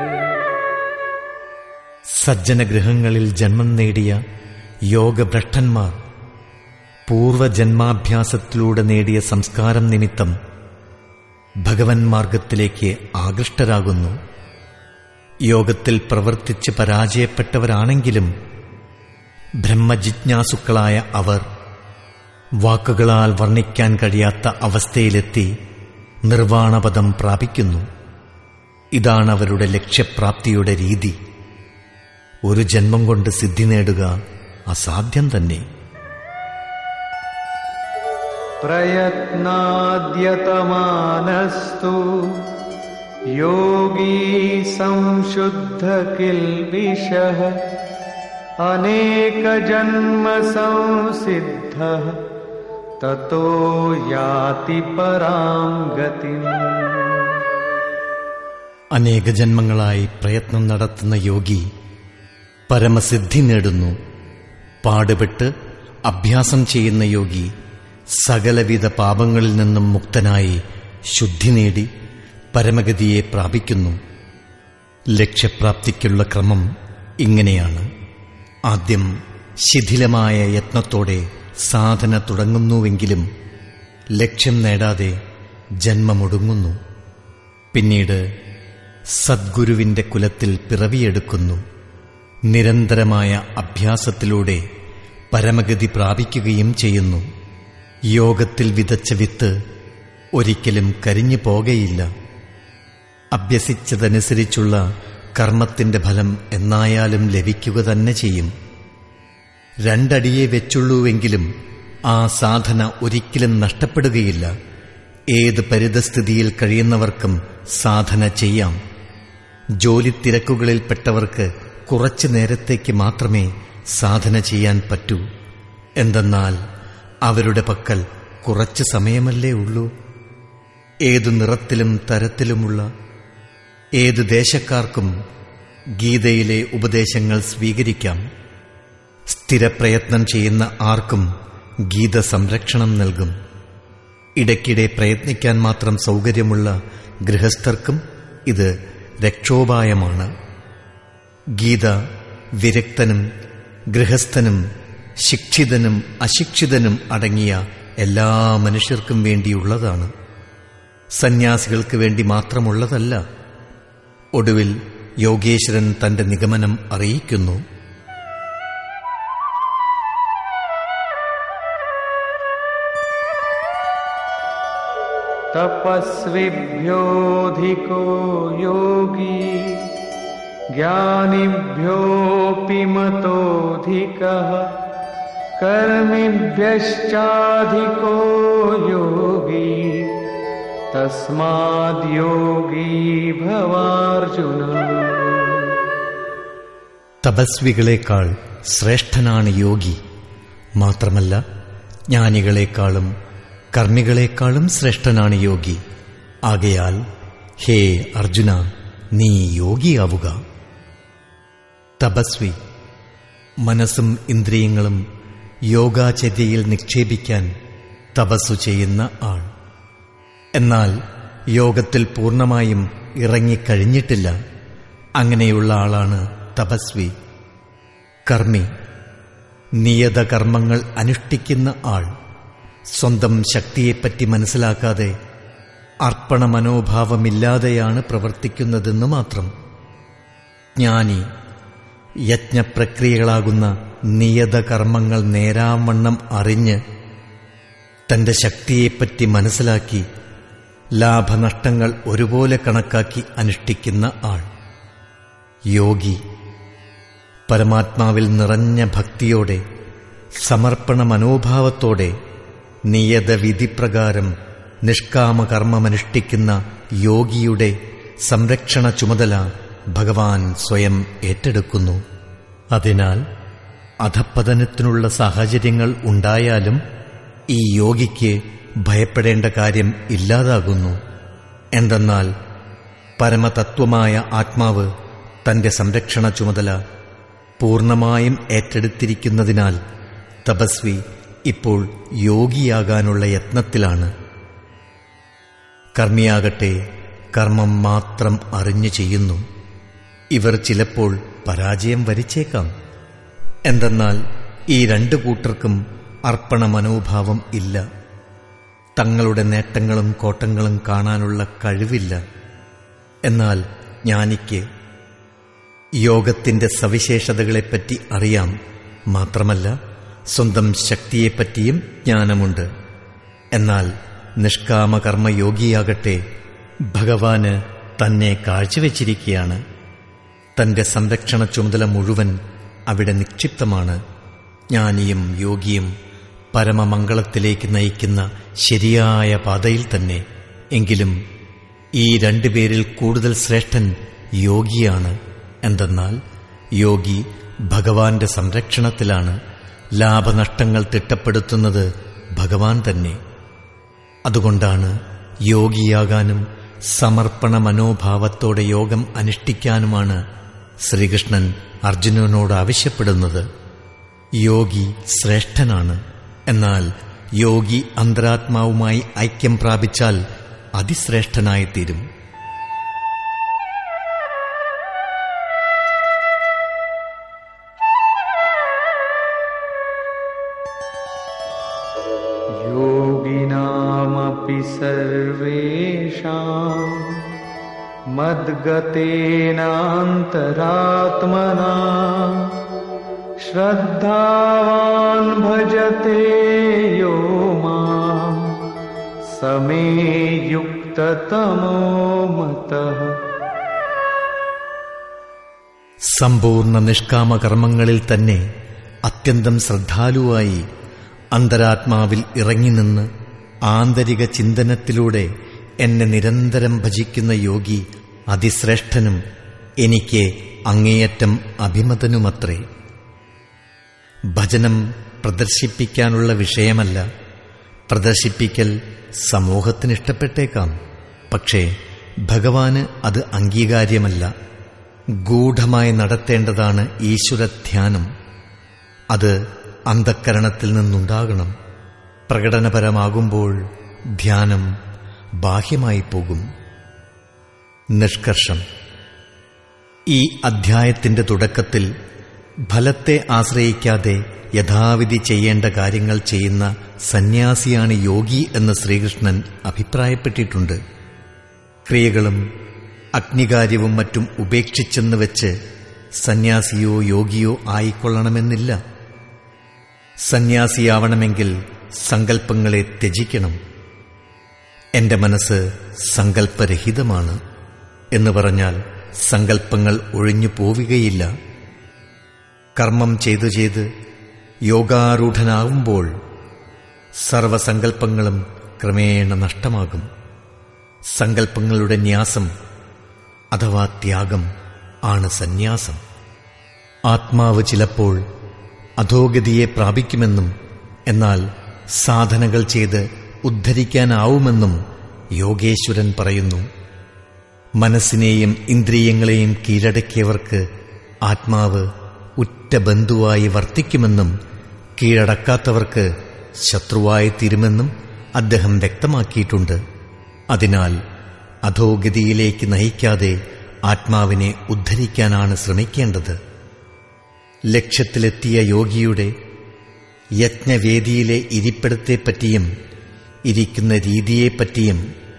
സജ്ജനഗൃഹങ്ങളിൽ ജന്മം നേടിയ യോഗഭ്രഷ്ടന്മാർ പൂർവജന്മാഭ്യാസത്തിലൂടെ നേടിയ സംസ്കാരം നിമിത്തം ഭഗവൻ മാർഗത്തിലേക്ക് ആകൃഷ്ടരാകുന്നു യോഗത്തിൽ പ്രവർത്തിച്ച് പരാജയപ്പെട്ടവരാണെങ്കിലും ബ്രഹ്മജിജ്ഞാസുക്കളായ അവർ വാക്കുകളാൽ വർണ്ണിക്കാൻ കഴിയാത്ത അവസ്ഥയിലെത്തി നിർവാണപദം പ്രാപിക്കുന്നു ഇതാണ് അവരുടെ ലക്ഷ്യപ്രാപ്തിയുടെ രീതി ഒരു ജന്മം കൊണ്ട് സിദ്ധി നേടുക അസാധ്യം തന്നെ प्रयत्नाद्यतमानस्तु योगी संशुद्धकिल्बिषः अनेकजन्मसंसिद्धः ततो याति परां गतिम् അനേക ജന്മങ്ങളായി പ്രയത്നം നടത്തുന്ന യോഗി പരമസിദ്ധി നേടുന്നു പാടുപെട്ട് അഭ്യാസം ചെയ്യുന്ന യോഗി സകലവിധ പാപങ്ങളിൽ നിന്നും മുക്തനായി ശുദ്ധി നേടി പരമഗതിയെ പ്രാപിക്കുന്നു ലക്ഷ്യപ്രാപ്തിക്കുള്ള ക്രമം ഇങ്ങനെയാണ് ആദ്യം ശിഥിലമായ യത്നത്തോടെ സാധന തുടങ്ങുന്നുവെങ്കിലും ലക്ഷ്യം നേടാതെ ജന്മമൊടുങ്ങുന്നു പിന്നീട് സദ്ഗുരുവിന്റെ കുലത്തിൽ പിറവിയെടുക്കുന്നു നിരന്തരമായ അഭ്യാസത്തിലൂടെ പരമഗതി പ്രാപിക്കുകയും ചെയ്യുന്നു യോഗത്തിൽ വിതച്ച വിത്ത് ഒരിക്കലും കരിഞ്ഞു പോകയില്ല അഭ്യസിച്ചതനുസരിച്ചുള്ള കർമ്മത്തിന്റെ ഫലം എന്നായാലും ലഭിക്കുക തന്നെ ചെയ്യും രണ്ടടിയെ വെച്ചുള്ളൂവെങ്കിലും ആ സാധന ഒരിക്കലും നഷ്ടപ്പെടുകയില്ല ഏത് പരിതസ്ഥിതിയിൽ കഴിയുന്നവർക്കും സാധന ചെയ്യാം ജോലി തിരക്കുകളിൽപ്പെട്ടവർക്ക് കുറച്ചു നേരത്തേക്ക് മാത്രമേ സാധന ചെയ്യാൻ പറ്റൂ എന്തെന്നാൽ അവരുടെ പക്കൽ കുറച്ച് സമയമല്ലേ ഉള്ളൂ ഏതു നിറത്തിലും തരത്തിലുമുള്ള ഏത് ദേശക്കാർക്കും ഗീതയിലെ ഉപദേശങ്ങൾ സ്വീകരിക്കാം സ്ഥിരപ്രയത്നം ചെയ്യുന്ന ആർക്കും ഗീത സംരക്ഷണം നൽകും ഇടയ്ക്കിടെ പ്രയത്നിക്കാൻ മാത്രം സൗകര്യമുള്ള ഗൃഹസ്ഥർക്കും ഇത് രക്ഷോപായമാണ് ഗീത വിരക്തനും ഗൃഹസ്ഥനും ശിക്ഷിതനും അശിക്ഷിതനും അടങ്ങിയ എല്ലാ മനുഷ്യർക്കും വേണ്ടിയുള്ളതാണ് സന്യാസികൾക്ക് വേണ്ടി മാത്രമുള്ളതല്ല ഒടുവിൽ യോഗേശ്വരൻ തന്റെ നിഗമനം അറിയിക്കുന്നു तपस्विभ्योऽधिको योगी ज्ञानिभ्योऽपि मतोऽधिकः कर्मिभ्यश्चाधिको योगी तस्माद्योगी भवार्जुन തപസ്വികളെക്കാൾ ശ്രേഷ്ഠനാണ് യോഗി മാത്രമല്ല ജ്ഞാനികളെക്കാളും കർമ്മികളെക്കാളും ശ്രേഷ്ഠനാണ് യോഗി ആകയാൽ ഹേ അർജുന നീ യോഗിയാവുക തപസ്വി മനസ്സും ഇന്ദ്രിയങ്ങളും യോഗാചര്യയിൽ നിക്ഷേപിക്കാൻ തപസ്സു ചെയ്യുന്ന ആൾ എന്നാൽ യോഗത്തിൽ പൂർണ്ണമായും ഇറങ്ങിക്കഴിഞ്ഞിട്ടില്ല അങ്ങനെയുള്ള ആളാണ് തപസ്വി കർമ്മി നിയത കർമ്മങ്ങൾ അനുഷ്ഠിക്കുന്ന ആൾ സ്വന്തം ശക്തിയെപ്പറ്റി മനസ്സിലാക്കാതെ അർപ്പണ മനോഭാവമില്ലാതെയാണ് പ്രവർത്തിക്കുന്നതെന്ന് മാത്രം ജ്ഞാനി യജ്ഞപ്രക്രിയകളാകുന്ന നിയത കർമ്മങ്ങൾ നേരാവണ്ണം അറിഞ്ഞ് തന്റെ ശക്തിയെപ്പറ്റി മനസ്സിലാക്കി ലാഭനഷ്ടങ്ങൾ ഒരുപോലെ കണക്കാക്കി അനുഷ്ഠിക്കുന്ന ആൾ യോഗി പരമാത്മാവിൽ നിറഞ്ഞ ഭക്തിയോടെ സമർപ്പണ മനോഭാവത്തോടെ നിയത വിധിപ്രകാരം നിഷ്കാമകർമ്മമനുഷ്ഠിക്കുന്ന യോഗിയുടെ സംരക്ഷണ ചുമതല ഭഗവാൻ സ്വയം ഏറ്റെടുക്കുന്നു അതിനാൽ അധപ്പതനത്തിനുള്ള സാഹചര്യങ്ങൾ ഉണ്ടായാലും ഈ യോഗിക്ക് ഭയപ്പെടേണ്ട കാര്യം ഇല്ലാതാകുന്നു എന്തെന്നാൽ പരമതത്വമായ ആത്മാവ് തന്റെ സംരക്ഷണ ചുമതല പൂർണ്ണമായും ഏറ്റെടുത്തിരിക്കുന്നതിനാൽ തപസ്വി ഇപ്പോൾ യോഗിയാകാനുള്ള യത്നത്തിലാണ് കർമ്മിയാകട്ടെ കർമ്മം മാത്രം അറിഞ്ഞു ചെയ്യുന്നു ഇവർ ചിലപ്പോൾ പരാജയം വരിച്ചേക്കാം എന്തെന്നാൽ ഈ രണ്ടു കൂട്ടർക്കും അർപ്പണ മനോഭാവം ഇല്ല തങ്ങളുടെ നേട്ടങ്ങളും കോട്ടങ്ങളും കാണാനുള്ള കഴിവില്ല എന്നാൽ ജ്ഞാനിക്ക് യോഗത്തിന്റെ സവിശേഷതകളെപ്പറ്റി അറിയാം മാത്രമല്ല സ്വന്തം ശക്തിയെപ്പറ്റിയും ജ്ഞാനമുണ്ട് എന്നാൽ നിഷ്കാമകർമ്മയോഗിയാകട്ടെ ഭഗവാന് തന്നെ കാഴ്ചവെച്ചിരിക്കുകയാണ് തന്റെ സംരക്ഷണ ചുമതല മുഴുവൻ അവിടെ നിക്ഷിപ്തമാണ് ജ്ഞാനിയും യോഗിയും പരമമംഗളത്തിലേക്ക് നയിക്കുന്ന ശരിയായ പാതയിൽ തന്നെ എങ്കിലും ഈ രണ്ടുപേരിൽ കൂടുതൽ ശ്രേഷ്ഠൻ യോഗിയാണ് എന്തെന്നാൽ യോഗി ഭഗവാന്റെ സംരക്ഷണത്തിലാണ് ലാഭനഷ്ടങ്ങൾ തിട്ടപ്പെടുത്തുന്നത് ഭഗവാൻ തന്നെ അതുകൊണ്ടാണ് യോഗിയാകാനും സമർപ്പണ മനോഭാവത്തോടെ യോഗം അനുഷ്ഠിക്കാനുമാണ് ശ്രീകൃഷ്ണൻ അർജുനനോട് ആവശ്യപ്പെടുന്നത് യോഗി ശ്രേഷ്ഠനാണ് എന്നാൽ യോഗി അന്തരാത്മാവുമായി ഐക്യം പ്രാപിച്ചാൽ അതിശ്രേഷ്ഠനായിത്തീരും योगिनामपि सर्वेषाम् मद्गतेनान्तरात्मना श्रद्धावान् भजते यो माम् समे युक्ततमो मतः സമ്പൂർണ്ണ നിഷ്കാമ കർമ്മങ്ങളിൽ തന്നെ അത്യന്തം ശ്രദ്ധാലുവായി അന്തരാത്മാവിൽ ഇറങ്ങിനിന്ന് ആന്തരിക ചിന്തനത്തിലൂടെ എന്നെ നിരന്തരം ഭജിക്കുന്ന യോഗി അതിശ്രേഷ്ഠനും എനിക്ക് അങ്ങേയറ്റം അഭിമതനുമത്രേ ഭജനം പ്രദർശിപ്പിക്കാനുള്ള വിഷയമല്ല പ്രദർശിപ്പിക്കൽ സമൂഹത്തിന് ഇഷ്ടപ്പെട്ടേക്കാം പക്ഷേ ഭഗവാന് അത് അംഗീകാര്യമല്ല ഗൂഢമായി നടത്തേണ്ടതാണ് ഈശ്വരധ്യാനം അത് അന്ധക്കരണത്തിൽ നിന്നുണ്ടാകണം പ്രകടനപരമാകുമ്പോൾ ധ്യാനം ബാഹ്യമായി പോകും നിഷ്കർഷം ഈ അധ്യായത്തിന്റെ തുടക്കത്തിൽ ഫലത്തെ ആശ്രയിക്കാതെ യഥാവിധി ചെയ്യേണ്ട കാര്യങ്ങൾ ചെയ്യുന്ന സന്യാസിയാണ് യോഗി എന്ന് ശ്രീകൃഷ്ണൻ അഭിപ്രായപ്പെട്ടിട്ടുണ്ട് ക്രിയകളും അഗ്നികാര്യവും മറ്റും ഉപേക്ഷിച്ചെന്ന് വെച്ച് സന്യാസിയോ യോഗിയോ ആയിക്കൊള്ളണമെന്നില്ല സന്യാസിയാവണമെങ്കിൽ സങ്കല്പങ്ങളെ ത്യജിക്കണം എന്റെ മനസ്സ് സങ്കല്പരഹിതമാണ് എന്ന് പറഞ്ഞാൽ സങ്കല്പങ്ങൾ ഒഴിഞ്ഞു പോവുകയില്ല കർമ്മം ചെയ്തു ചെയ്ത് യോഗാരൂഢനാവുമ്പോൾ സർവസങ്കല്പങ്ങളും ക്രമേണ നഷ്ടമാകും സങ്കല്പങ്ങളുടെ ന്യാസം അഥവാ ത്യാഗം ആണ് സന്യാസം ആത്മാവ് ചിലപ്പോൾ അധോഗതിയെ പ്രാപിക്കുമെന്നും എന്നാൽ സാധനകൾ ചെയ്ത് ഉദ്ധരിക്കാനാവുമെന്നും യോഗേശ്വരൻ പറയുന്നു മനസ്സിനെയും ഇന്ദ്രിയങ്ങളെയും കീഴടക്കിയവർക്ക് ആത്മാവ് ഉറ്റ ബന്ധുവായി വർത്തിക്കുമെന്നും കീഴടക്കാത്തവർക്ക് ശത്രുവായി തീരുമെന്നും അദ്ദേഹം വ്യക്തമാക്കിയിട്ടുണ്ട് അതിനാൽ അധോഗതിയിലേക്ക് നയിക്കാതെ ആത്മാവിനെ ഉദ്ധരിക്കാനാണ് ശ്രമിക്കേണ്ടത് ലക്ഷ്യത്തിലെത്തിയ യോഗിയുടെ യജ്ഞവേദിയിലെ ഇരിപ്പിടത്തെപ്പറ്റിയും ഇരിക്കുന്ന രീതിയെപ്പറ്റിയും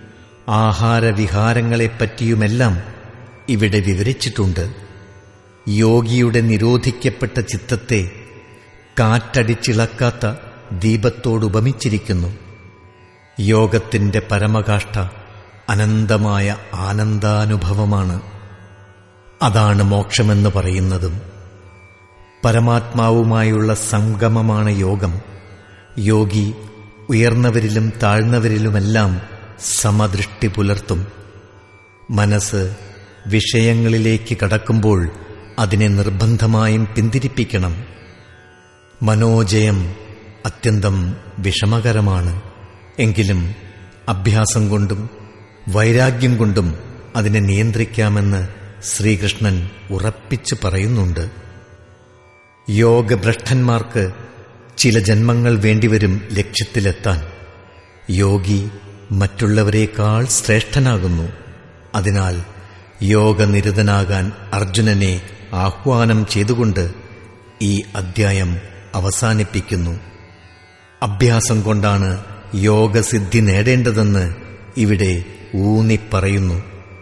ആഹാരവിഹാരങ്ങളെപ്പറ്റിയുമെല്ലാം ഇവിടെ വിവരിച്ചിട്ടുണ്ട് യോഗിയുടെ നിരോധിക്കപ്പെട്ട ചിത്തത്തെ കാറ്റടിച്ചിളക്കാത്ത ദീപത്തോടുപമിച്ചിരിക്കുന്നു യോഗത്തിന്റെ പരമകാഷ്ഠ അനന്തമായ ആനന്ദാനുഭവമാണ് അതാണ് മോക്ഷമെന്ന് പറയുന്നതും പരമാത്മാവുമായുള്ള സംഗമമാണ് യോഗം യോഗി ഉയർന്നവരിലും താഴ്ന്നവരിലുമെല്ലാം സമദൃഷ്ടി പുലർത്തും മനസ്സ് വിഷയങ്ങളിലേക്ക് കടക്കുമ്പോൾ അതിനെ നിർബന്ധമായും പിന്തിരിപ്പിക്കണം മനോജയം അത്യന്തം വിഷമകരമാണ് എങ്കിലും അഭ്യാസം കൊണ്ടും വൈരാഗ്യം കൊണ്ടും അതിനെ നിയന്ത്രിക്കാമെന്ന് ശ്രീകൃഷ്ണൻ ഉറപ്പിച്ചു പറയുന്നുണ്ട് യോഗഭ്രഷ്ടന്മാർക്ക് ചില ജന്മങ്ങൾ വേണ്ടിവരും ലക്ഷ്യത്തിലെത്താൻ യോഗി മറ്റുള്ളവരെക്കാൾ ശ്രേഷ്ഠനാകുന്നു അതിനാൽ യോഗനിരതനാകാൻ അർജുനനെ ആഹ്വാനം ചെയ്തുകൊണ്ട് ഈ അദ്ധ്യായം അവസാനിപ്പിക്കുന്നു അഭ്യാസം കൊണ്ടാണ് യോഗസിദ്ധി നേടേണ്ടതെന്ന് ഇവിടെ ഊന്നിപ്പറയുന്നു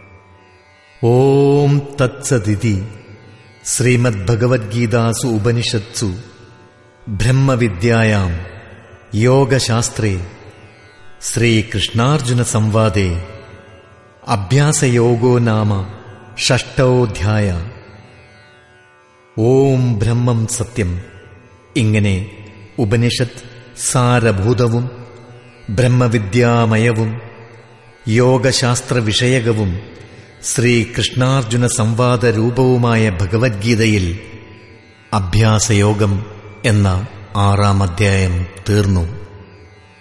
ഓം തത്സദിതി ശ്രീമദ്ഭഗവത്ഗീതാസു ഉപനിഷത്സു ബ്രഹ്മവിദ്യായാം യോഗശാസ്ത്രേ ശ്രീകൃഷ്ണാർജുന സംവാദേ അഭ്യാസയോഗോ നാമ ഷഷ്ടോധ്യായ ഓം ബ്രഹ്മം സത്യം ഇങ്ങനെ ഉപനിഷത്ത് സാരഭൂതവും ബ്രഹ്മവിദ്യാമയവും യോഗശാസ്ത്ര വിഷയകവും ശ്രീകൃഷ്ണാർജുന സംവാദ രൂപവുമായ ഭഗവത്ഗീതയിൽ അഭ്യാസയോഗം എന്ന ആറാം അധ്യായം തീർന്നു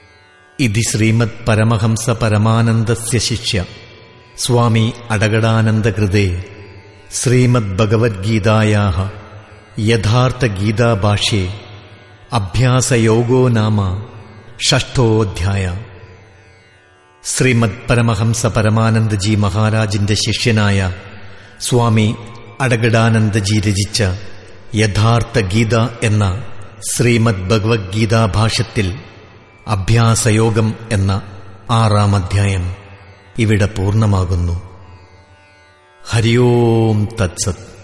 ഇതി ശ്രീമത് പരമഹംസ പരമാനന്ദസ്യ ശിഷ്യ സ്വാമി അടകടാനന്ദകൃതേ ശ്രീമദ് ഭഗവത്ഗീതായാ യഥാർത്ഥഗീതാഭാഷ്യെ അഭ്യാസയോഗോ നാമ ഷഷ്ഠോധ്യായ ശ്രീമദ് പരമഹംസ പരമാനന്ദജി മഹാരാജിന്റെ ശിഷ്യനായ സ്വാമി അടഗടാനന്ദജി രചിച്ച യഥാർത്ഥ ഗീത എന്ന ശ്രീമദ് ഭഗവത്ഗീതാ ഭാഷ്യത്തിൽ അഭ്യാസയോഗം എന്ന ആറാം അധ്യായം ഇവിടെ പൂർണ്ണമാകുന്നു ഹരിയോം തത്സത്